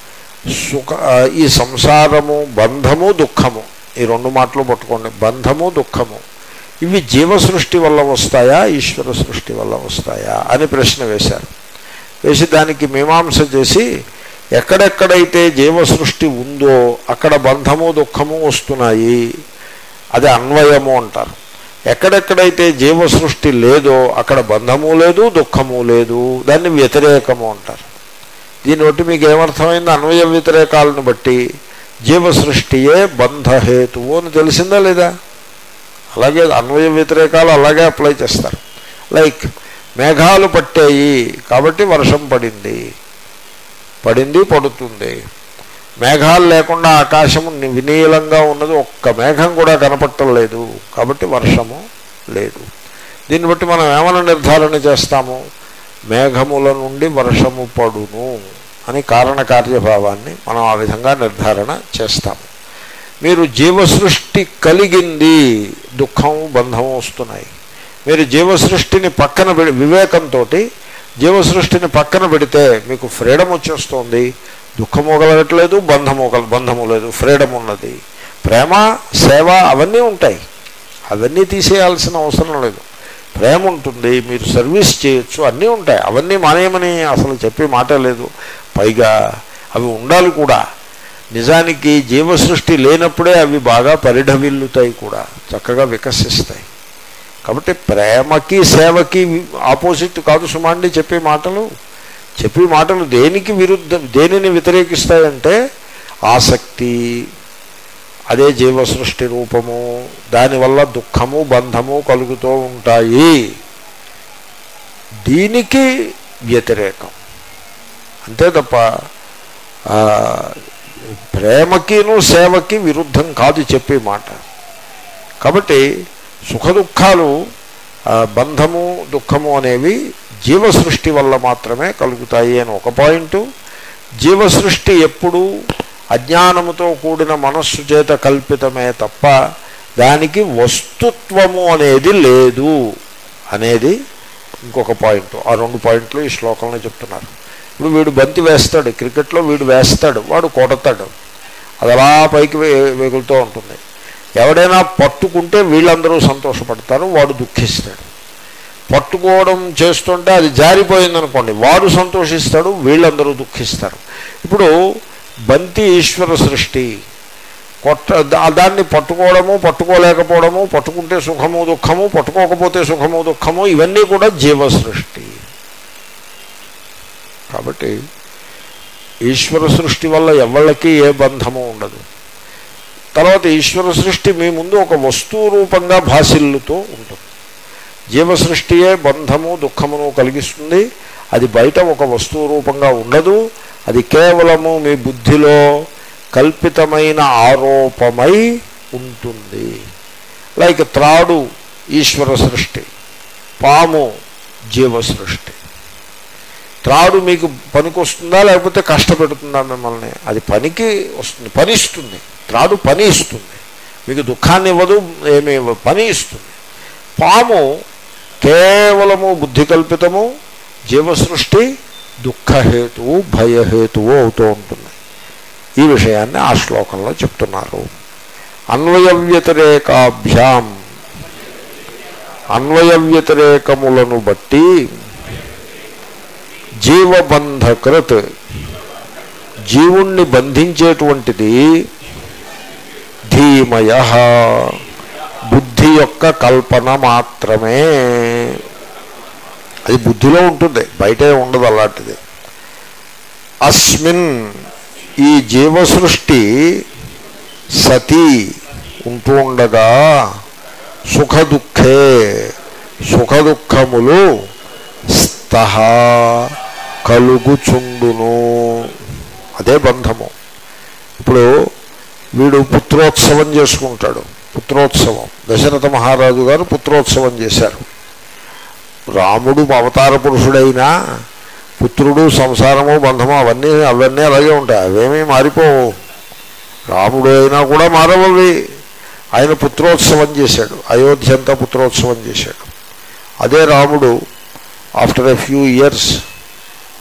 సుఖ ఆ, ఈ సంసారము బంధము దుఃఖము ఈ రెండు మాటలు పట్టుకోండి బంధము దుఃఖము ఇవి జీవ సృష్టి వల్ల వస్తాయా ఈశ్వర సృష్టి వల్ల వస్తాయా అని ప్రశ్న వేశారు వేసి దానికి మీమాంస చేసి ఎక్కడెక్కడైతే జీవ సృష్టి ఉందో అక్కడ బంధము దుఃఖము వస్తున్నాయి అది అన్వయము అంటారు ఎక్కడెక్కడైతే జీవ సృష్టి లేదో అక్కడ బంధము లేదు దుఃఖము లేదు దాన్ని వ్యతిరేకము అంటారు దీన్ని బట్టి మీకు ఏమర్థమైంది అన్వయ వ్యతిరేకాలను బట్టి జీవ సృష్టియే బంధహేతువు అని తెలిసిందా లేదా అలాగే అన్వయ వ్యతిరేకాలు అలాగే అప్లై చేస్తారు లైక్ మేఘాలు పట్టాయి కాబట్టి వర్షం పడింది పడింది పడుతుంది మేఘాలు లేకుండా ఆకాశము ని- వినీలంగా ఉన్నది ఒక్క మేఘం కూడా కనపడటం లేదు కాబట్టి వర్షము లేదు దీన్ని బట్టి మనం ఏమైనా నిర్ధారణ చేస్తాము మేఘముల నుండి వర్షము పడును అని కారణకార్యభావాన్ని మనం ఆ విధంగా నిర్ధారణ చేస్తాము మీరు జీవసృష్టి కలిగింది దుఃఖం బంధం వస్తున్నాయి మీరు జీవసృష్టిని పక్కన పెడి వివేకంతో జీవసృష్టిని పక్కన పెడితే మీకు ఫ్రీడమ్ వచ్చేస్తుంది దుఃఖము కలగట్లేదు బంధము కల బంధము లేదు ఫ్రీడమ్ ఉన్నది ప్రేమ సేవ అవన్నీ ఉంటాయి అవన్నీ తీసేయాల్సిన అవసరం లేదు ప్రేమ ఉంటుంది మీరు సర్వీస్ చేయొచ్చు అన్నీ ఉంటాయి అవన్నీ మానేయమని అసలు చెప్పే మాట లేదు పైగా అవి ఉండాలి కూడా నిజానికి జీవసృష్టి లేనప్పుడే అవి బాగా పరిఢవిల్లుతాయి కూడా చక్కగా వికసిస్తాయి కాబట్టి ప్రేమకి సేవకి ఆపోజిట్ కాదు సుమాండి చెప్పే మాటలు చెప్పే మాటలు దేనికి విరుద్ధం దేనిని వ్యతిరేకిస్తాయంటే ఆసక్తి అదే జీవ సృష్టి రూపము దానివల్ల దుఃఖము బంధము కలుగుతూ ఉంటాయి దీనికి వ్యతిరేకం అంతే తప్ప ఆ, ప్రేమకిను సేవకి విరుద్ధం కాదు చెప్పే మాట కాబట్టి సుఖ దుఃఖాలు ఆ, బంధము దుఃఖము అనేవి జీవ సృష్టి వల్ల మాత్రమే కలుగుతాయి అని ఒక పాయింట్ జీవ సృష్టి ఎప్పుడు అజ్ఞానముతో కూడిన మనస్సు చేత కల్పితమే తప్ప దానికి వస్తుత్వము అనేది లేదు అనేది ఇంకొక పాయింట్ ఆ రెండు పాయింట్లు ఈ శ్లోకంలో చెప్తున్నారు ఇప్పుడు వీడు బంతి వేస్తాడు క్రికెట్లో వీడు వేస్తాడు వాడు కొడతాడు అది అలా పైకి వే- వెగులుతూ ఉంటుంది ఎవడైనా పట్టుకుంటే వీళ్ళందరూ సంతోషపడతారు వాడు దుఃఖిస్తాడు పట్టుకోవడం చేస్తుంటే అది జారిపోయిందనుకోండి వాడు సంతోషిస్తాడు వీళ్ళందరూ దుఃఖిస్తారు ఇప్పుడు బంతి ఈశ్వర సృష్టి కొట్ట దా- దాన్ని పట్టుకోవడము పట్టుకోలేకపోవడము పట్టుకుంటే సుఖము దుఃఖము పట్టుకోకపోతే సుఖము దుఃఖము ఇవన్నీ కూడా జీవ సృష్టి కాబట్టి ఈశ్వర సృష్టి వల్ల ఎవళ్ళకి ఏ బంధము ఉండదు తర్వాత ఈశ్వర సృష్టి మీ ముందు ఒక వస్తువు రూపంగా భాసిల్లుతూ ఉంటుంది జీవ సృష్టియే బంధము దుఃఖమును కలిగిస్తుంది అది బయట ఒక వస్తువు రూపంగా ఉండదు అది కేవలము మీ బుద్ధిలో కల్పితమైన ఆరోపమై ఉంటుంది లైక్ త్రాడు ఈశ్వర సృష్టి పాము జీవ సృష్టి త్రాడు మీకు పనికి వస్తుందా లేకపోతే కష్టపెడుతుందా మిమ్మల్ని అది పనికి వస్తుంది పని ఇస్తుంది త్రాడు పని ఇస్తుంది మీకు దుఃఖాన్ని ఇవ్వదు ఏమి ఇవ్వదు పని ఇస్తుంది పాము కేవలము బుద్ధి కల్పితము జీవ సృష్టి దుఃఖహేతువు భయహేతువు అవుతూ ఉంటుంది ఈ విషయాన్ని ఆ శ్లోకంలో చెప్తున్నారు అన్వయ వ్యతిరేకాభ్యాం అన్వయ వ్యతిరేకములను బట్టి జీవబంధకృత్ జీవుణ్ణి బంధించేటువంటిది ధీమయ బుద్ధి యొక్క కల్పన మాత్రమే అది బుద్ధిలో ఉంటుంది బయటే ఉండదు అలాంటిది అస్మిన్ ఈ జీవ సృష్టి సతీ ఉంటూ ఉండగా సుఖ దుఃఖే సుఖ దుఃఖములు స్తహ కలుగుచుండును అదే బంధము ఇప్పుడు వీడు పుత్రోత్సవం చేసుకుంటాడు పుత్రోత్సవం దశరథ మహారాజు గారు పుత్రోత్సవం చేశారు రాముడు అవతార పురుషుడైనా పుత్రుడు సంసారము బంధము అవన్నీ అవన్నీ అలాగే ఉంటాయి అవేమీ మారిపోవు రాముడు అయినా కూడా మారవవి ఆయన పుత్రోత్సవం చేశాడు అయోధ్య అంతా పుత్రోత్సవం చేశాడు అదే రాముడు ఆఫ్టర్ ఎ ఫ్యూ ఇయర్స్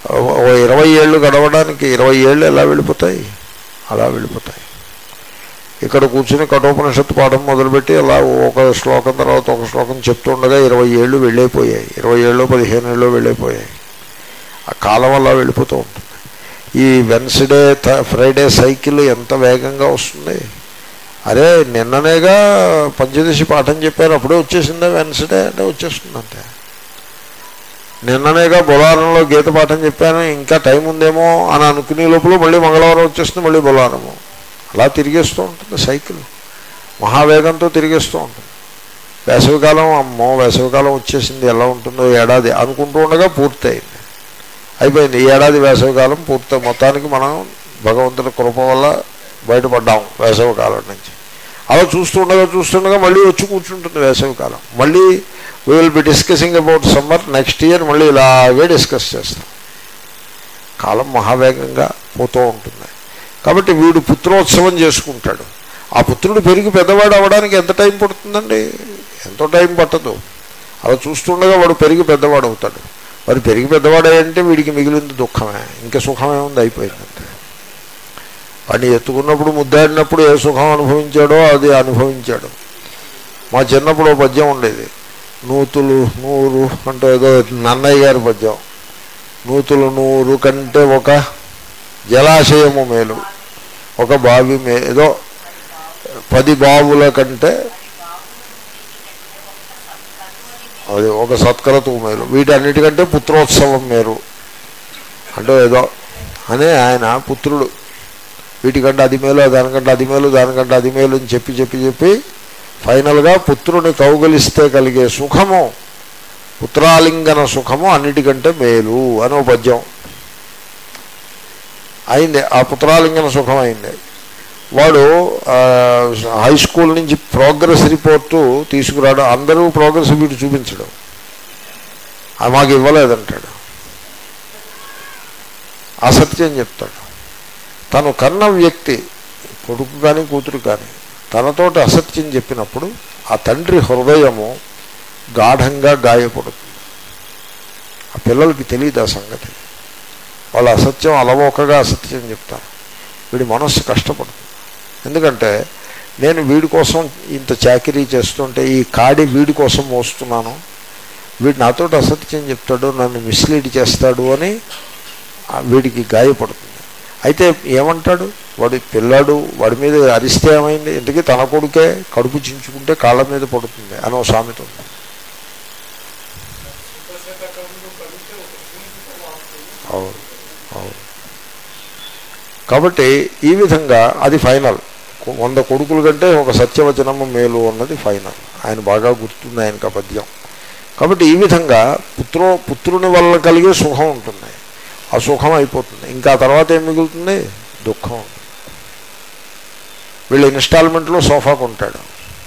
ఓ ఇరవై ఏళ్ళు గడవడానికి ఇరవై ఏళ్ళు ఎలా వెళ్ళిపోతాయి అలా వెళ్ళిపోతాయి ఇక్కడ కూర్చుని కఠోపనిషత్తు పాఠం మొదలుపెట్టి అలా ఒక శ్లోకం తర్వాత ఒక శ్లోకం చెప్తుండగా ఇరవై ఏళ్ళు వెళ్ళైపోయాయి ఇరవై ఏళ్ళు పదిహేను ఏళ్ళు వెళ్ళైపోయాయి ఆ కాలం అలా వెళ్ళిపోతూ ఉంటుంది ఈ వెన్స్డే ఫ్రైడే సైకిల్ ఎంత వేగంగా వస్తుంది అరే నిన్ననేగా పంచదశి పాఠం చెప్పారు అప్పుడే వచ్చేసిందా వెన్స్డే అంటే వచ్చేస్తుంది అంతే నిన్ననేగా బులారంలో గీత పాఠం చెప్పాను ఇంకా టైం ఉందేమో అని అనుకునే లోపల మళ్ళీ మంగళవారం వచ్చేస్తుంది మళ్ళీ బులారము అలా తిరిగేస్తూ ఉంటుంది సైకిల్ మహావేగంతో తిరిగేస్తూ ఉంటుంది వేసవికాలం అమ్మో వేసవికాలం వచ్చేసింది ఎలా ఉంటుందో ఏడాది అనుకుంటూ ఉండగా పూర్తయింది అయిపోయింది ఈ ఏడాది వేసవికాలం పూర్తి మొత్తానికి మనం భగవంతుడి కృప వల్ల బయటపడ్డాం వేసవికాలం నుంచి అలా చూస్తుండగా చూస్తుండగా మళ్ళీ వచ్చి కూర్చుంటుంది వేసవికాలం మళ్ళీ we will be discussing about summer next year మళ్ళీ ఇలాగే డిస్కస్ చేస్తాం కాలం మహావేగంగా పోతూ ఉంటుంది కాబట్టి వీడు పుత్రోత్సవం చేసుకుంటాడు ఆ పుత్రుడు పెరిగి పెద్దవాడు అవ్వడానికి ఎంత టైం పడుతుందండి ఎంతో టైం పట్టదు అలా చూస్తుండగా వాడు పెరిగి పెద్దవాడు అవుతాడు వాడు పెరిగి పెద్దవాడు అంటే వీడికి మిగిలింది దుఃఖమే ఇంకా సుఖమే ఉంది అయిపోయిందంటే వాడిని ఎత్తుకున్నప్పుడు ముద్దాడినప్పుడు ఏ సుఖం అనుభవించాడో అది అనుభవించాడు మా చిన్నప్పుడు ఓ పద్యం ఉండేది నూతులు నూరు అంటే ఏదో నన్నయ్య గారి పద్యం నూతులు నూరు కంటే ఒక జలాశయము మేలు ఒక బావి మే ఏదో పది బావుల కంటే అది ఒక సత్కరతువు మేలు వీటన్నిటికంటే పుత్రోత్సవం మేరు అంటే ఏదో అని ఆయన పుత్రుడు వీటికంటే అది మేలు దానికంటే అది మేలు దానికంటే అది మేలు అని చెప్పి చెప్పి చెప్పి ఫైనల్గా పుత్రుని కౌగలిస్తే కలిగే సుఖము పుత్రాలింగన సుఖము అన్నిటికంటే మేలు అని ఒక పద్యం అయింది ఆ పుత్రాలింగన సుఖం అయింది వాడు ఆ, హై స్కూల్ నుంచి ప్రోగ్రెస్ రిపోర్టు తీసుకురాడు అందరూ ప్రోగ్రెస్ వీడు చూపించడం అది మాకు ఇవ్వలేదంటాడు అసత్యం చెప్తాడు తను కన్న వ్యక్తి కొడుకు కానీ కూతురు కానీ తనతోటి అసత్యం చెప్పినప్పుడు ఆ తండ్రి హృదయము గాఢంగా గాయపడుతుంది ఆ పిల్లలకి తెలియదు ఆ సంగతి వాళ్ళు అసత్యం అలవోకగా అసత్యం చెప్తారు వీడి మనస్సు కష్టపడుతుంది ఎందుకంటే నేను వీడి కోసం ఇంత చాకరీ చేస్తుంటే ఈ కాడి వీడి కోసం మోస్తున్నాను వీడు నాతో అసత్యం చెప్తాడు నన్ను మిస్లీడ్ చేస్తాడు అని ఆ వీడికి గాయపడుతుంది అయితే ఏమంటాడు వాడి పిల్లాడు వాడి మీద అరిస్తే ఏమైంది ఇంతకీ తన కొడుకే కడుపు చించుకుంటే కాళ్ళ మీద పడుతుంది అని ఒక సామెత ఉంది అవును అవును కాబట్టి ఈ విధంగా అది ఫైనల్ వంద కొడుకుల కంటే ఒక సత్యవచనము మేలు అన్నది ఫైనల్ ఆయన బాగా గుర్తుంది ఆయనకు ఆ పద్యం కాబట్టి ఈ విధంగా పుత్రో పుత్రుని వల్ల కలిగే సుఖం ఉంటుంది ఆ సుఖం అయిపోతుంది ఇంకా ఆ తర్వాత ఏం మిగులుతుంది దుఃఖం వీళ్ళు ఇన్స్టాల్మెంట్లో సోఫా కొంటాడు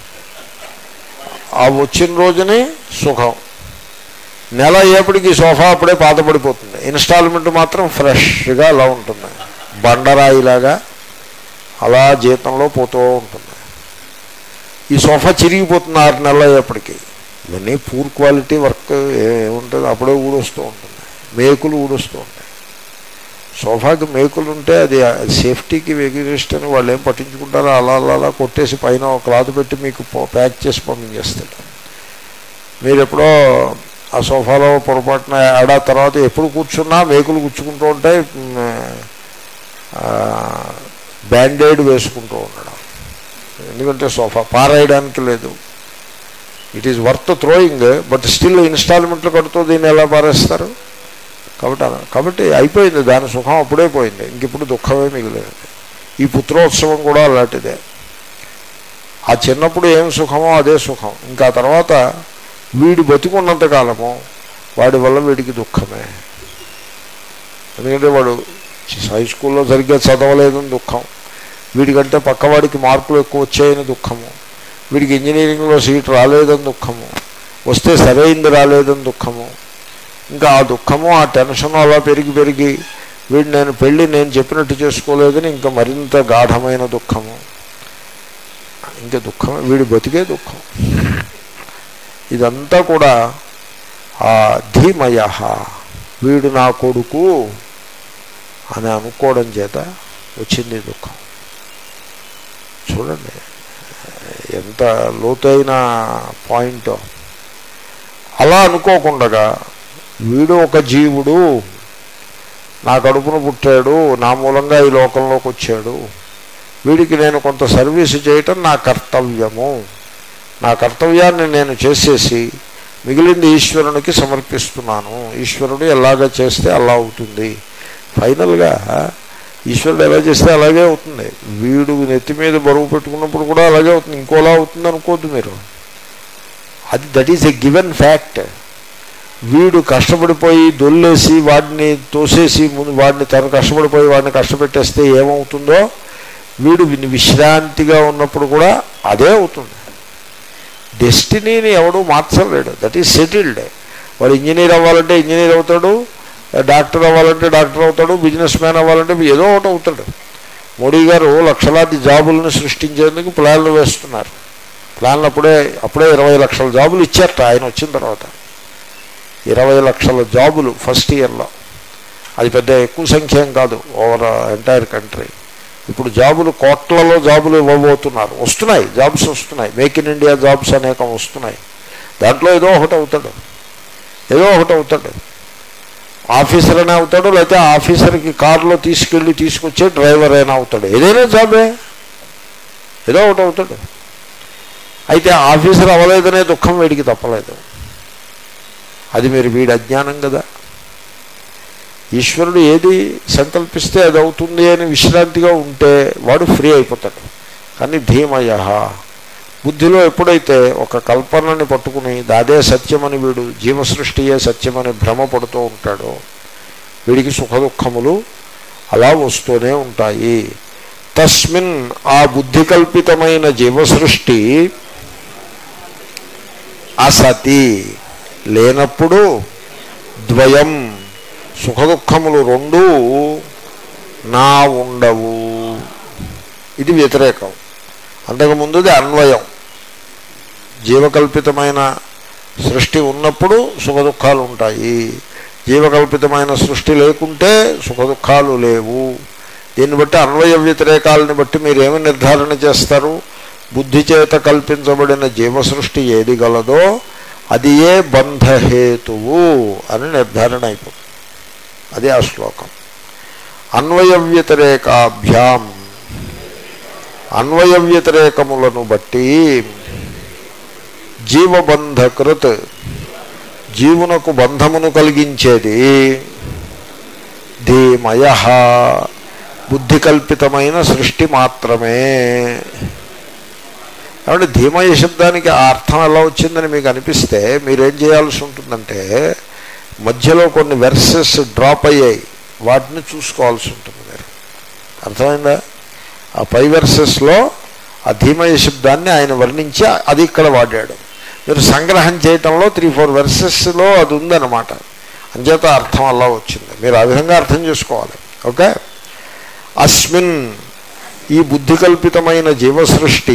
ఆ వచ్చిన రోజునే సుఖం నెల అయ్యేప్పటికి సోఫా అప్పుడే పాతపడిపోతుంది ఇన్స్టాల్మెంట్ మాత్రం ఫ్రెష్గా అలా ఉంటుంది బండరాయిలాగా అలా జీతంలో పోతూ ఉంటుంది ఈ సోఫా చిరిగిపోతుంది ఆరు నెలలు అయ్యేప్పటికి ఇవన్నీ పూర్ క్వాలిటీ వర్క్ ఏముంటుంది అప్పుడే ఊడొస్తూ ఉంటుంది మేకులు ఊడొస్తూ ఉంటాయి సోఫాకి మేకులు ఉంటే అది సేఫ్టీకి వెగిరిస్ట్ అని వాళ్ళు ఏం పట్టించుకుంటారో అలా అలా అలా కొట్టేసి పైన ఒక క్లాత్ పెట్టి మీకు పో- ప్యాక్ చేసి పంపించేస్తాడు మీరు ఎప్పుడో ఆ సోఫాలో పొరపాటున ఏడా తర్వాత ఎప్పుడు కూర్చున్నా మేకులు గుచ్చుకుంటూ ఉంటాయి బ్యాండేడ్ వేసుకుంటూ ఉండడం ఎందుకంటే సోఫా పారేయడానికి లేదు it is worth throwing but still ఇన్స్టాల్మెంట్లు కడుతూ దీన్ని ఎలా పారేస్తారు కాబట్టి అలా కాబట్టి అయిపోయింది దాని సుఖం అప్పుడే పోయింది ఇంక ఇప్పుడు దుఃఖమే మిగిలేదు ఈ పుత్రోత్సవం కూడా అలాంటిదే ఆ చిన్నప్పుడు ఏం సుఖమో అదే సుఖం ఇంకా ఆ తర్వాత వీడు బతికున్నంత కాలము వాడి వల్ల వీడికి దుఃఖమే ఎందుకంటే వాడు హై స్కూల్లో సరిగ్గా చదవలేదని దుఃఖం వీడికంటే పక్కవాడికి మార్కులు ఎక్కువ వచ్చాయని దుఃఖము వీడికి ఇంజనీరింగ్లో సీట్ రాలేదని దుఃఖము వస్తే సరైంది రాలేదని దుఃఖము ఇంకా ఆ దుఃఖము ఆ టెన్షన్ అలా పెరిగి పెరిగి వీడు నేను పెళ్ళి నేను చెప్పినట్టు చేసుకోలేదని ఇంకా మరింత గాఢమైన దుఃఖము ఇంకా దుఃఖం వీడి బతికే దుఃఖం ఇదంతా కూడా ఆ ధీమయ వీడు నా కొడుకు అని అనుకోవడం చేత వచ్చింది దుఃఖం చూడండి ఎంత లోతైన పాయింట్ అలా అనుకోకుండా వీడు ఒక జీవుడు నా కడుపున పుట్టాడు నా మూలంగా ఈ లోకంలోకి వచ్చాడు వీడికి నేను కొంత సర్వీస్ చేయటం నా కర్తవ్యము నా కర్తవ్యాన్ని నేను చేసేసి మిగిలింది ఈశ్వరునికి సమర్పిస్తున్నాను ఈశ్వరుడు ఎలాగ చేస్తే అలా అవుతుంది ఫైనల్గా ఈశ్వరుడు ఎలా చేస్తే అలాగే అవుతుంది వీడు నెత్తి మీద బరువు పెట్టుకున్నప్పుడు కూడా అలాగే అవుతుంది ఇంకోలా అవుతుంది అనుకోవద్దు మీరు అది that is a given fact వీడు కష్టపడిపోయి దొల్లేసి వాడిని తోసేసి ముందు వాడిని తను కష్టపడిపోయి వాడిని కష్టపెట్టేస్తే ఏమవుతుందో వీడు విశ్రాంతిగా ఉన్నప్పుడు కూడా అదే అవుతుంది డెస్టినీని ఎవడూ మార్చలేడు దట్ ఈజ్ సెటిల్డ్ వాడు ఇంజనీర్ అవ్వాలంటే ఇంజనీర్ అవుతాడు డాక్టర్ అవ్వాలంటే డాక్టర్ అవుతాడు బిజినెస్ మ్యాన్ అవ్వాలంటే ఏదో ఒకటి అవుతాడు మోడీ గారు లక్షలాది జాబులను సృష్టించేందుకు ప్లాన్లు వేస్తున్నారు ప్లాన్లు అప్పుడే అప్పుడే ఇరవై లక్షల జాబులు ఇచ్చారట ఆయన వచ్చిన తర్వాత ఇరవై లక్షల జాబులు ఫస్ట్ ఇయర్లో అది పెద్ద ఎక్కువ సంఖ్య ఏం కాదు ఓవర్ ఎంటైర్ కంట్రీ ఇప్పుడు జాబులు కోట్లలో జాబులు ఇవ్వబోతున్నారు వస్తున్నాయి జాబ్స్ వస్తున్నాయి మేక్ ఇన్ ఇండియా జాబ్స్ అనేకం వస్తున్నాయి దాంట్లో ఏదో ఒకటి అవుతాడు ఏదో ఒకటి అవుతాడు ఆఫీసర్ అయినా అవుతాడు లేకపోతే ఆఫీసర్కి కారులో తీసుకెళ్ళి తీసుకొచ్చే డ్రైవర్ అయినా అవుతాడు ఏదైనా జాబే ఏదో ఒకటి అవుతాడు అయితే ఆఫీసర్ అవ్వలేదనే దుఃఖం వీడికి తప్పలేదు అది మీరు వీడి అజ్ఞానం కదా ఈశ్వరుడు ఏది సంకల్పిస్తే అది అవుతుంది అని విశ్రాంతిగా ఉంటే వాడు ఫ్రీ అయిపోతాడు కానీ ధీమయ బుద్ధిలో ఎప్పుడైతే ఒక కల్పనని పట్టుకుని దాదే సత్యమని వీడు జీవసృష్టియే సత్యమని భ్రమపడుతూ ఉంటాడో వీడికి సుఖ దుఃఖములు అలా వస్తూనే ఉంటాయి తస్మిన్ ఆ బుద్ధి కల్పితమైన జీవసృష్టి అసతి లేనప్పుడు ద్వయం సుఖదుఖములు రెండు నా ఉండవు ఇది వ్యతిరేకం అంతకుముందుది అన్వయం జీవకల్పితమైన సృష్టి ఉన్నప్పుడు సుఖదుఖాలు ఉంటాయి జీవకల్పితమైన సృష్టి లేకుంటే సుఖదుఖాలు లేవు దీన్ని బట్టి అన్వయ వ్యతిరేకాలని బట్టి మీరు ఏమి నిర్ధారణ చేస్తారు బుద్ధి చేత కల్పించబడిన జీవసృష్టి ఏది గలదో అది ఏ బంధహేతువు అని నిర్ధారణ అయిపోతుంది అది ఆ శ్లోకం అన్వయ వ్యతిరేకాభ్యాం అన్వయ వ్యతిరేకములను బట్టి జీవబంధకృత్ జీవునకు బంధమును కలిగించేది ధీమయ బుద్ధి కల్పితమైన సృష్టి మాత్రమే కాబట్టి ధీమయ శబ్దానికి ఆ అర్థం ఎలా వచ్చిందని మీకు అనిపిస్తే మీరేం చేయాల్సి ఉంటుందంటే మధ్యలో కొన్ని వెర్సెస్ డ్రాప్ అయ్యాయి వాటిని చూసుకోవాల్సి ఉంటుంది మీరు అర్థమైందా ఆ పై వెర్సెస్లో ఆ ధీమయ శబ్దాన్ని ఆయన వర్ణించి అది ఇక్కడ వాడాడు మీరు సంగ్రహం చేయటంలో త్రీ ఫోర్ వెర్సెస్లో అది ఉందన్నమాట అంచేత అర్థం అలా వచ్చింది మీరు ఆ విధంగా అర్థం చేసుకోవాలి ఓకే అస్మిన్ ఈ బుద్ధి కల్పితమైన జీవసృష్టి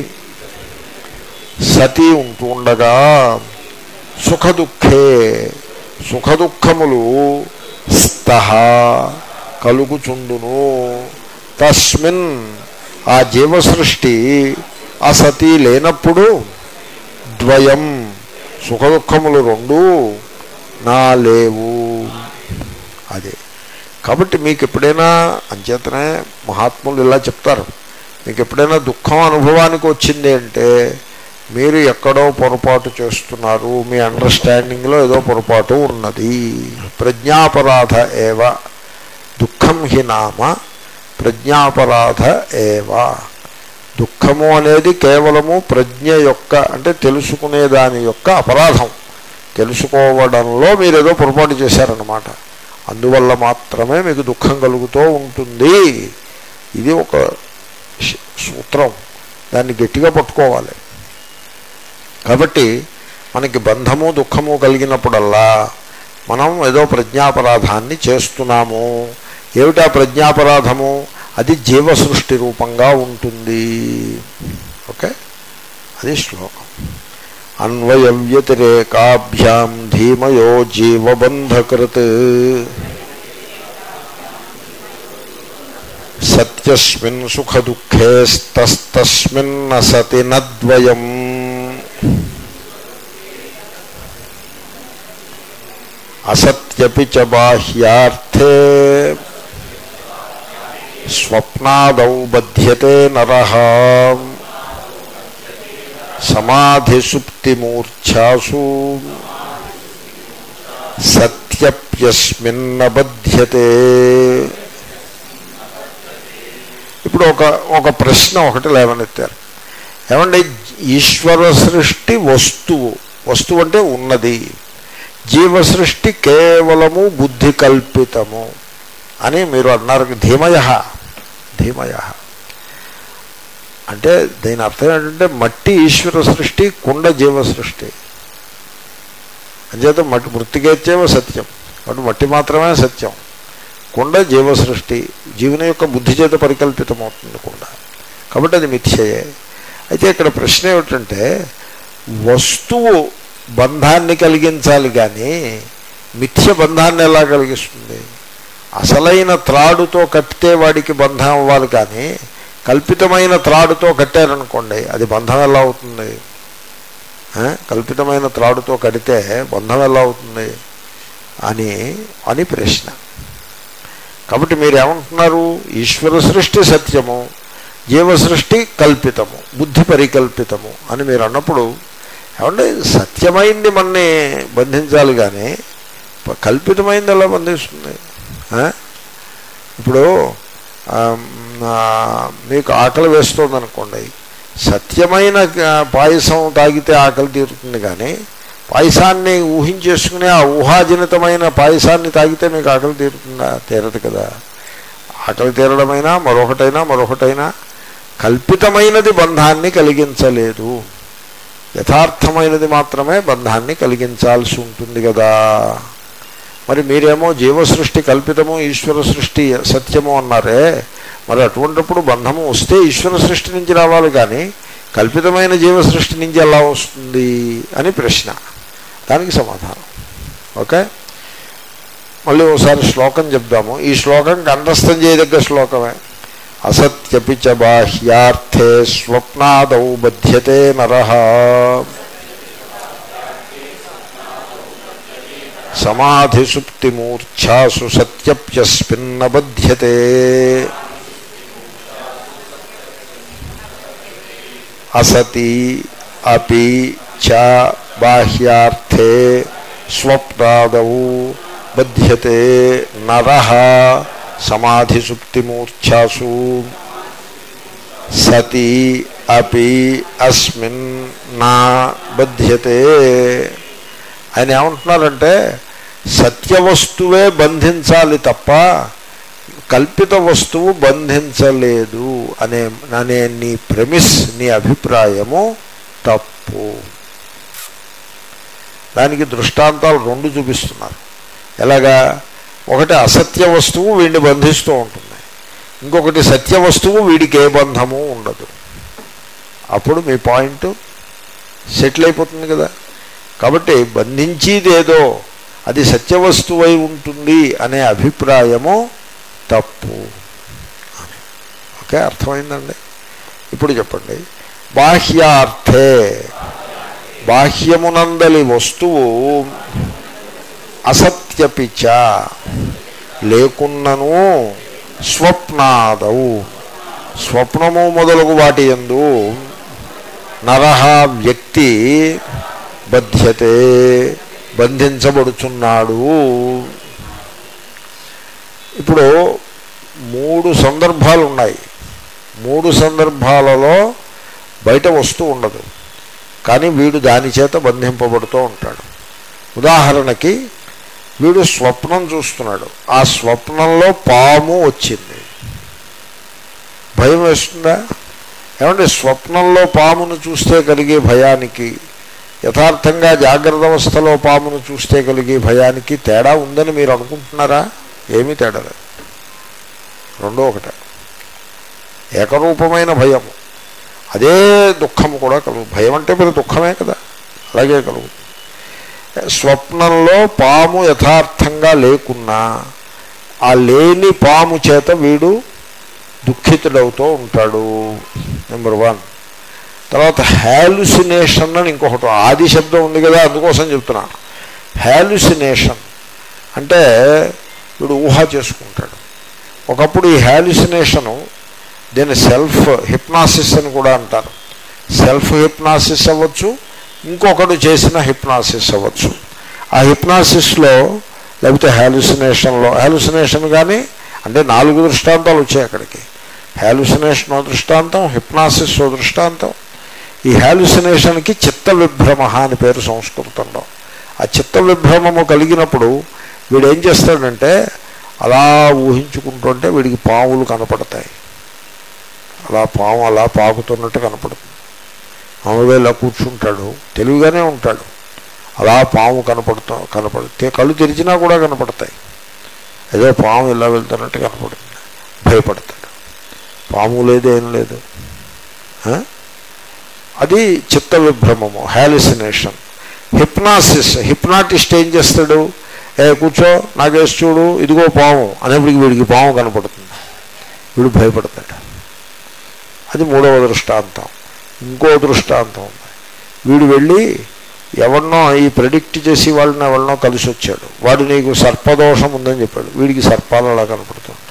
సతి ఉంటూ ఉండగా సుఖదుఖే సుఖదుఖములు స్తః కలుగుచుండును తస్మిన్ ఆ జీవసృష్టి అసతి లేనప్పుడు ద్వయం సుఖదుఖములు రెండు నా లేవు అదే కాబట్టి మీకు ఎప్పుడైనా అంచేతనే మహాత్ములు ఇలా చెప్తారు మీకు ఎప్పుడైనా దుఃఖం అనుభవానికి వచ్చింది అంటే మీరు ఎక్కడో పొరపాటు చేస్తున్నారు మీ అండర్స్టాండింగ్లో ఏదో పొరపాటు ఉన్నది ప్రజ్ఞాపరాధ ఏవ దుఃఖం హి నామ ప్రజ్ఞాపరాధ ఏవ దుఃఖము అనేది కేవలము ప్రజ్ఞ యొక్క అంటే తెలుసుకునే దాని యొక్క అపరాధం తెలుసుకోవడంలో మీరు ఏదో పొరపాటు చేశారన్నమాట అందువల్ల మాత్రమే మీకు దుఃఖం కలుగుతూ ఉంటుంది ఇది ఒక సూత్రం దాన్ని గట్టిగా పట్టుకోవాలి కాబట్టి మనకి బంధము దుఃఖము కలిగినప్పుడల్లా మనం ఏదో ప్రజ్ఞాపరాధాన్ని చేస్తున్నాము ఏమిటా ప్రజ్ఞాపరాధము అది జీవసృష్టి రూపంగా ఉంటుంది ఓకే అది శ్లోకం అన్వయ వ్యతిరేకాభ్యాం ధీమయో జీవబంధకృత్ సత్యస్మిన్ సుఖదుఃఖేస్తస్తస్మిన్న సతి నద్వయం అసత్యపి చ బాహ్యార్థే స్వప్నాదౌ బధ్యతే నర సమాధిసుప్తిమూర్ఛాసు సత్యప్యస్మిన్న బధ్యతే ఇప్పుడు ఒక ఒక ప్రశ్న ఒకటి లేవనెత్తారు ఏమంటే ఈశ్వర సృష్టి వస్తువు వస్తువు అంటే ఉన్నది జీవ సృష్టి కేవలము బుద్ధి కల్పితము అని మీరు అన్నారు ధీమయ ధీమయ అంటే దీని అర్థం ఏంటంటే మట్టి ఈశ్వర సృష్టి కుండ జీవ సృష్టి అంచేత మట్టి మృతికేత్యేవ సత్యం కాబట్టి మట్టి మాత్రమే సత్యం కుండ జీవ సృష్టి జీవుని యొక్క బుద్ధి చేత పరికల్పితమవుతుంది కుండ కాబట్టి అది మిథ్యయే అయితే ఇక్కడ ప్రశ్న ఏమిటంటే వస్తువు బంధాన్ని కలిగించాలి కానీ మిథ్య బంధాన్ని ఎలా కలిగిస్తుంది అసలైన త్రాడుతో కట్టితే వాడికి బంధం అవ్వాలి కానీ కల్పితమైన త్రాడుతో కట్టారనుకోండి అది బంధం ఎలా అవుతుంది ఆ? కల్పితమైన త్రాడుతో కడితే బంధం ఎలా అవుతుంది అని అని ప్రశ్న కాబట్టి మీరు ఏమంటున్నారు ఈశ్వర సృష్టి సత్యము జీవ సృష్టి కల్పితము బుద్ధి పరికల్పితము అని మీరు అన్నప్పుడు ఏమంటే సత్యమైంది మనని బంధించాలి కానీ ప- కల్పితమైంది ఎలా బంధిస్తుంది ఆ? ఇప్పుడు ఆమ్, ఆ, మీకు ఆకలి వేస్తుంది అనుకోండి సత్యమైన ఆ, పాయసం తాగితే ఆకలి తీరుతుంది కానీ పాయసాన్ని ఊహించేసుకుని ఆ ఊహాజనితమైన పాయసాన్ని తాగితే మీకు ఆకలి తీరుతుందా తీరదు కదా ఆకలి తీరడమైనా మరొకటైనా మరొకటైనా కల్పితమైనది బంధాన్ని కలిగించలేదు యథార్థమైనది మాత్రమే బంధాన్ని కలిగించాల్సి ఉంటుంది కదా మరి మీరేమో జీవ సృష్టి కల్పితము ఈశ్వర సృష్టి సత్యము అన్నారే మరి అటువంటిప్పుడు బంధము వస్తే ఈశ్వర సృష్టి నుంచి రావాలి కానీ కల్పితమైన జీవ సృష్టి నుంచి ఎలా వస్తుంది అని ప్రశ్న దానికి సమాధానం ఓకే మళ్ళీ ఒకసారి శ్లోకం చెప్దాము ఈ శ్లోకం కంఠస్థం చేయదగ్గ శ్లోకమే అసత్యపి చ బాహ్యార్థే స్వప్నాదౌ బధ్యతే నర సమాధిసుప్తిమూర్ఛాసు సత్యప్యస్మిన్న బధ్యతే అసతి అపి చ బాహ్యార్థే స్వప్నాదౌ బధ్యతే నర సమాధిసుప్తిమూర్ఛాసు సతి అపి అస్మిన్ నా బధ్యతే ఆయన ఏమంటున్నారంటే సత్యవస్తువే బంధించాలి తప్ప కల్పిత వస్తువు బంధించలేదు అనే అనే నీ ప్రెమిస్ నీ అభిప్రాయము తప్పు దానికి దృష్టాంతాలు రెండు చూపిస్తున్నారు ఎలాగా ఒకటి అసత్య వస్తువు వీడిని బంధిస్తూ ఉంటుంది ఇంకొకటి సత్య వస్తువు వీడికి ఏ బంధము ఉండదు అప్పుడు మీ పాయింట్ సెటిల్ అయిపోతుంది కదా కాబట్టి బంధించేదేదో అది సత్యవస్తువై ఉంటుంది అనే అభిప్రాయము తప్పు అని ఓకే అర్థమైందండి ఇప్పుడు చెప్పండి బాహ్యార్థే బాహ్యమునందలి వస్తువు అసత్యపిచ లేకున్నను స్వప్నాదౌ స్వప్నము మొదలగు వాటి ఎందు నరహ వ్యక్తి బధ్యతే బంధించబడుచున్నాడు ఇప్పుడు మూడు సందర్భాలు ఉన్నాయి మూడు సందర్భాలలో బయట వస్తూ ఉండదు కానీ వీడు దాని చేత బంధింపబడుతూ ఉంటాడు ఉదాహరణకి వీడు స్వప్నం చూస్తున్నాడు ఆ స్వప్నంలో పాము వచ్చింది భయం వేస్తుందా ఏమంటే స్వప్నంలో పామును చూస్తే కలిగే భయానికి యథార్థంగా జాగ్రత్త అవస్థలో పామును చూస్తే కలిగే భయానికి తేడా ఉందని మీరు అనుకుంటున్నారా ఏమీ తేడా లేదు రెండో ఒకటే ఏకరూపమైన భయము అదే దుఃఖము కూడా కలుగు భయం అంటే మరి దుఃఖమే కదా అలాగే కలుగుతుంది స్వప్నంలో పాము యథార్థంగా లేకున్నా ఆ లేని పాము చేత వీడు దుఃఖితుడవుతూ ఉంటాడు నెంబర్ వన్ తర్వాత హ్యాలుసినేషన్ అని ఇంకొకటి ఆది శబ్దం ఉంది కదా అందుకోసం చెప్తున్నా హ్యాలుసినేషన్ అంటే వీడు ఊహ చేసుకుంటాడు ఒకప్పుడు ఈ హ్యాలుసినేషను దీన్ని సెల్ఫ్ హిప్నాసిస్ అని కూడా అంటారు సెల్ఫ్ హిప్నాసిస్ అవ్వచ్చు ఇంకొకడు చేసిన హిప్నాసిస్ అవ్వచ్చు ఆ హిప్నాసిస్లో లేకపోతే హ్యాలుసినేషన్లో హ్యాలుసినేషన్ కానీ అంటే నాలుగు దృష్టాంతాలు వచ్చాయి అక్కడికి హ్యాలుసినేషన్ ఓ దృష్టాంతం హిప్నాసిస్ ఓ దృష్టాంతం ఈ హ్యాలుసినేషన్కి చిత్త విభ్రమ అని పేరు సంస్కృతంలో ఆ చిత్త విభ్రమము కలిగినప్పుడు వీడు ఏం చేస్తాడంటే అలా ఊహించుకుంటుంటే వీడికి పాములు కనపడతాయి అలా పాము అలా పాకుతున్నట్టు కనపడుతుంది మామూలుగా ఇలా కూర్చుంటాడు తెలివిగానే ఉంటాడు అలా పాము కనపడుతూ కనపడితే కళ్ళు తెరిచినా కూడా కనపడతాయి ఏదో పాము ఇలా వెళ్తున్నట్టు కనపడుతుంది భయపడతాడు పాము లేదు ఏం లేదు ఆ? అది చిత్త విభ్రమము హ్యాలిసినేషన్ హిప్నాసిస్ హిప్నాటిస్ట్ ఏం చేస్తాడు ఏ కూర్చో నాకేసి చూడు ఇదిగో పాము అనేప్పటికి వీడికి పాము కనపడుతుంది వీడు భయపడతాడు అది మూడవ దృష్టాంతం ఇంకో దృష్టాంతం ఉంది వీడు వెళ్ళి ఎవరినో ఈ ప్రెడిక్ట్ చేసి వాళ్ళని ఎవరినో కలిసి వచ్చాడు వాడు నీకు సర్పదోషం ఉందని చెప్పాడు వీడికి సర్పాలు అలా కనపడుతుంటాయి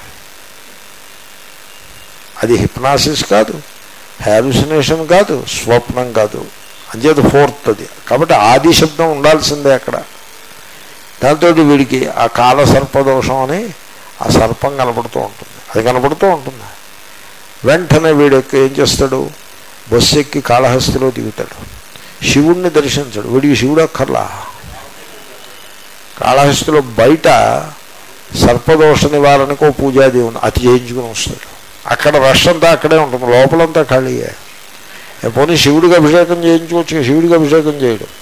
అది హిప్నాసిస్ కాదు హ్యాలుసినేషన్ కాదు స్వప్నం కాదు అంచేత ఫోర్త్ అది కాబట్టి ఆది శబ్దం ఉండాల్సిందే అక్కడ దాంతో వీడికి ఆ కాల సర్పదోషం అని ఆ సర్పం కనపడుతూ ఉంటుంది అది కనపడుతూ ఉంటుంది వెంటనే వీడు ఎక్కి ఏం చేస్తాడు బస్సు ఎక్కి కాళహస్తిలో దిగుతాడు శివుణ్ణి దర్శించాడు వీడికి శివుడు అక్కర్లా కాళహస్తిలో బయట సర్పదోష నివారణకు ఓ పూజాది ఉంది అది చేయించుకుని వస్తాడు అక్కడ రష్ అంతా అక్కడే ఉంటుంది లోపలంతా ఖాళీయే ఏ పోనీ శివుడికి అభిషేకం చేయించుకోవచ్చు శివుడికి అభిషేకం చేయడం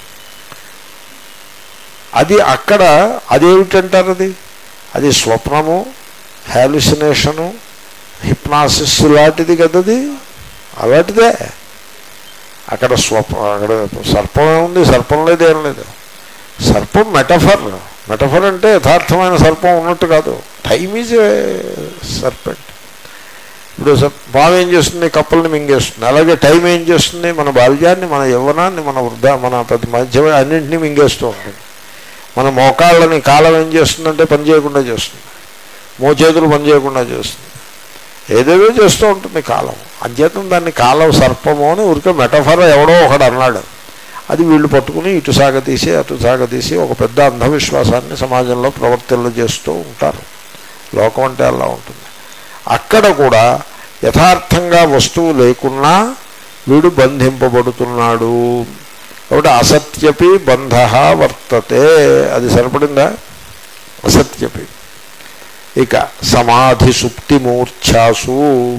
అది అక్కడ అదేమిటంటారు అది అది స్వప్నము హ్యాలుసినేషను హిప్నాసిస్ లాంటిది కదది అలాంటిదే అక్కడ స్వప్న అక్కడ సర్పం ఏముంది సర్పం లేదు ఏం లేదు సర్పం మెటఫర్ మెటఫర్ అంటే యథార్థమైన సర్పం ఉన్నట్టు కాదు టైమ్ ఈజ్ సర్పెంట్ ఇప్పుడు స- పాము ఏం చేస్తుంది కప్పల్ని మింగేస్తుంది అలాగే టైం ఏం చేస్తుంది మన బాల్యాన్ని మన యవ్వనాన్ని మన వృద్ధ మన ప్రతి మధ్య అన్నింటినీ మింగేస్తూ ఉంటుంది మన మోకాళ్ళని కాలం ఏం చేస్తుందంటే పని చేయకుండా చేస్తుంది మోచేతులు పని చేయకుండా చేస్తుంది ఏదేదో చేస్తూ ఉంటుంది కాలం అంచేతం దాన్ని కాలం సర్పము అని ఊరికే మెటఫర్ ఎవడో ఒకడు అన్నాడు అది వీళ్ళు పట్టుకుని ఇటు సాగతీసి అటు సాగతీసి ఒక పెద్ద అంధవిశ్వాసాన్ని సమాజంలో ప్రవర్తనలు చేస్తూ ఉంటారు లోకం అంటే అలా ఉంటుంది అక్కడ కూడా యథార్థంగా వస్తువు లేకున్నా వీడు బంధింపబడుతున్నాడు కాబట్టి అసత్యపి బంధ వర్తతే అది సరిపడిందా అసత్యపి ఇక సమాధి సుప్తి మూర్ఛాసు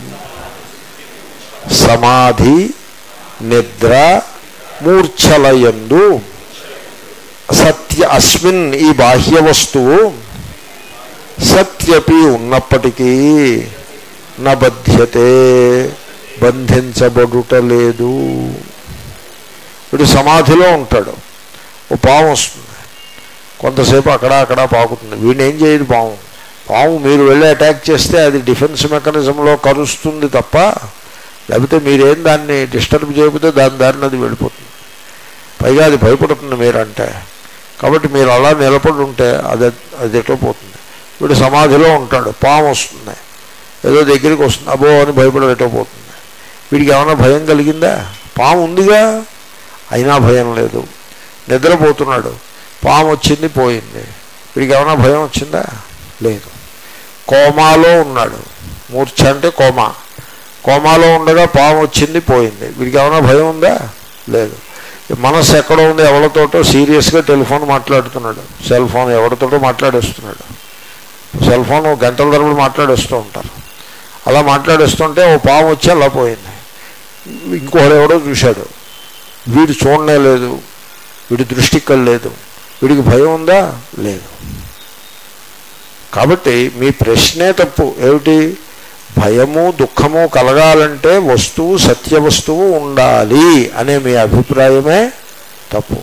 సమాధి నిద్ర మూర్ఛలయందు సత్య అస్మిన్ ఈ బాహ్య వస్తువు సత్యపి ఉన్నప్పటికీ నబధ్యతే బంధించబడుట లేదు వీడు సమాధిలో ఉంటాడు ఓ పాము వస్తుంది కొంతసేపు అక్కడ అక్కడ పాకుతుంది వీడిని ఏం చేయదు పాము పాము మీరు వెళ్ళి అటాక్ చేస్తే అది డిఫెన్స్ మెకానిజంలో కరుస్తుంది తప్ప లేకపోతే మీరేం దాన్ని డిస్టర్బ్ చేయకపోతే దాని దారిని అది వెళ్ళిపోతుంది పైగా అది భయపడుతుంది మీరంటే కాబట్టి మీరు అలా నిలబడి ఉంటే అది అది ఎట్లా పోతుంది వీడు సమాధిలో ఉంటాడు పాము వస్తుంది ఏదో దగ్గరికి వస్తుంది అబో అని భయపడి ఎటో పోతుంది వీడికి ఏమైనా భయం కలిగిందా పాము ఉందిగా అయినా భయం లేదు నిద్రపోతున్నాడు పాము వచ్చింది పోయింది వీడికి ఏమైనా భయం వచ్చిందా లేదు కోమాలో ఉన్నాడు మూర్ఛ అంటే కోమా కోమాలో ఉండగా పాము వచ్చింది పోయింది వీడికి ఏమైనా భయం ఉందా లేదు ఈ మనస్సు ఎక్కడో ఉంది ఎవరితోటో సీరియస్గా టెలిఫోన్ మాట్లాడుతున్నాడు సెల్ ఫోన్ ఎవరితోటో మాట్లాడేస్తున్నాడు సెల్ ఫోన్ గంటల తరబడి మాట్లాడేస్తూ ఉంటారు అలా మాట్లాడేస్తుంటే ఓ పాము వచ్చి అలా పోయింది ఇంకోడు ఎవడో చూశాడు వీడు చూడనే లేదు వీడి దృష్టి ఇక్కడ లేదు వీడికి భయం ఉందా లేదు కాబట్టి మీ ప్రశ్నే తప్పు ఏమిటి భయము దుఃఖము కలగాలంటే వస్తువు సత్య వస్తువు ఉండాలి అనే మీ అభిప్రాయమే తప్పు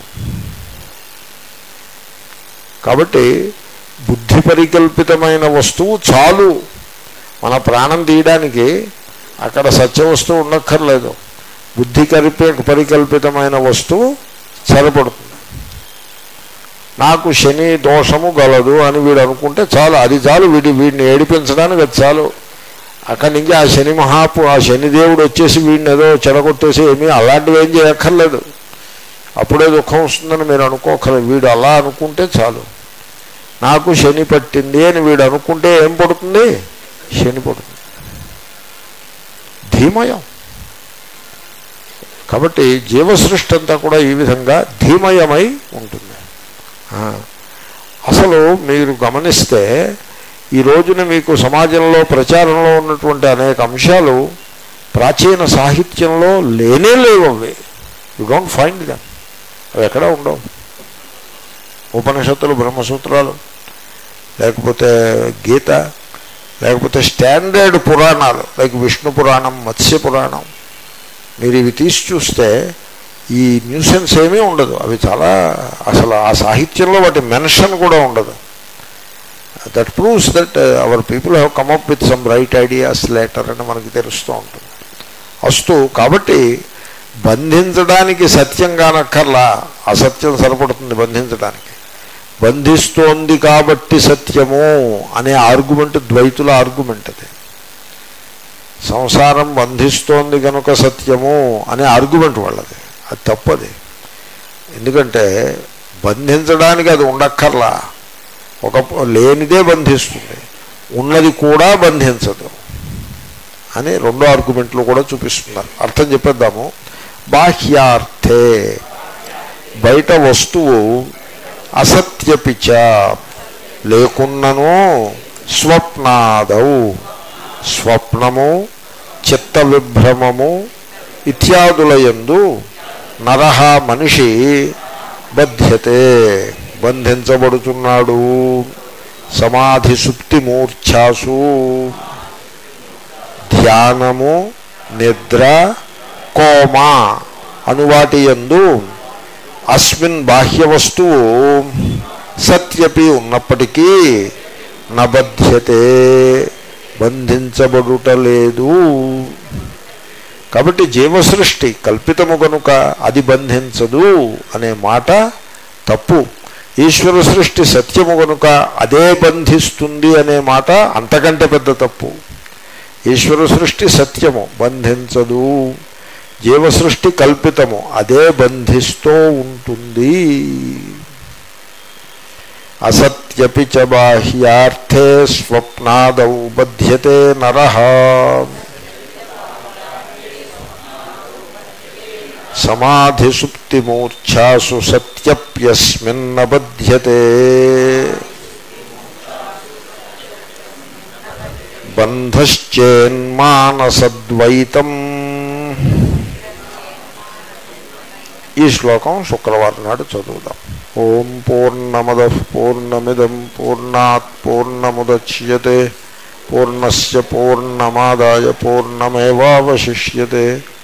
కాబట్టి బుద్ధి పరికల్పితమైన వస్తువు చాలు మన ప్రాణం తీయడానికి అక్కడ సత్య వస్తువు ఉండక్కర్లేదు బుద్ధి కల్పి పరికల్పితమైన వస్తువు సరిపడుతుంది నాకు శని దోషము గలదు అని వీడు అనుకుంటే చాలు అది చాలు వీడి వీడిని ఏడిపించడానికి అది చాలు అక్కడి నుంచి ఆ శని మహాపు ఆ శనిదేవుడు వచ్చేసి వీడిని ఏదో చెడగొట్టేసి ఏమీ అలాంటివి ఏం చేయక్కర్లేదు అప్పుడే దుఃఖం వస్తుందని మీరు అనుకోకర్లేదు వీడు అలా అనుకుంటే చాలు నాకు శని పట్టింది అని వీడు అనుకుంటే ఏం పడుతుంది శని పడుతుంది ధీమయం కాబట్టి జీవసృష్టి అంతా కూడా ఈ విధంగా ధీమయమై ఉంటుంది ఆ, అసలు మీరు గమనిస్తే ఈ రోజున మీకు సమాజంలో ప్రచారంలో ఉన్నటువంటి అనేక అంశాలు ప్రాచీన సాహిత్యంలో లేనే లేవు అవి యు డోంట్ ఫైండ్ దమ్ అవి ఎక్కడ ఉండవు ఉపనిషత్తులు బ్రహ్మసూత్రాలు లేకపోతే గీత లేకపోతే స్టాండర్డ్ పురాణాలు లైక్ విష్ణు పురాణం మత్స్య పురాణం మీరు ఇవి తీసి చూస్తే ఈ న్యూసెన్స్ ఏమీ ఉండదు అవి చాలా అసలు ఆ సాహిత్యంలో వాటి మెన్షన్ కూడా ఉండదు that proves that our people have come up with some right ideas later అని మనకి తెలుస్తూ ఉంటుంది అస్తు కాబట్టి బంధించడానికి సత్యం కానక్కర్లా అసత్యం సరిపడుతుంది బంధించడానికి బంధిస్తోంది కాబట్టి సత్యము అనే ఆర్గ్యుమెంట్ ద్వైతుల ఆర్గ్యుమెంట్ అది సంసారం బంధిస్తోంది కనుక సత్యము అనే ఆర్గ్యుమెంట్ వాళ్ళది అది తప్పది ఎందుకంటే బంధించడానికి అది ఉండక్కర్లా ఒక లేనిదే బంధిస్తుంది ఉన్నది కూడా బంధించదు అని రెండో ఆర్గ్యుమెంట్లు కూడా చూపిస్తున్నారు అర్థం చెప్పేద్దాము బాహ్యార్థే బయట వస్తువు అసత్యపిచ లేకున్నను స్వప్నాదౌ స్వప్నము చిత్త విభ్రమము ఇత్యాదులయందు నరహ మనిషి బధ్యతే బంధించబడుతున్నాడు సమాధి సుప్తి మూర్ఛాసు ధ్యానము నిద్ర కోమ అనువాటి యందు అస్మిన్ బాహ్య వస్తువు సత్యపి ఉన్నప్పటికీ నబధ్యతే బంధించబడుట లేదు కాబట్టి జీవసృష్టి కల్పితము కనుక అది బంధించదు అనే మాట తప్పు ఈశ్వర సృష్టి సత్యము కనుక అదే బంధిస్తుంది అనే మాట అంతకంటే పెద్ద తప్పు ఈశ్వర సృష్టి సత్యము బంధించదు జీవసృష్టి కల్పితము అదే బంధిస్తూ ఉంటుంది అసత్యపి చ బాహ్యార్థే స్వప్నాదౌ బధ్యతే నర సమాధి సుప్తి మూర్ఛాసు సత్యప్యస్మిన్న బధ్యతే బంధశ్చేన్మానసద్వైతం ఈ శ్లోకం శుక్రవారం నాడు చదువుదాం ఓం పూర్ణమద పూర్ణమిదం పూర్ణాత్ పూర్ణముద్యతే పూర్ణస్ పూర్ణమాదాయ పూర్ణమేవాశిష్యతే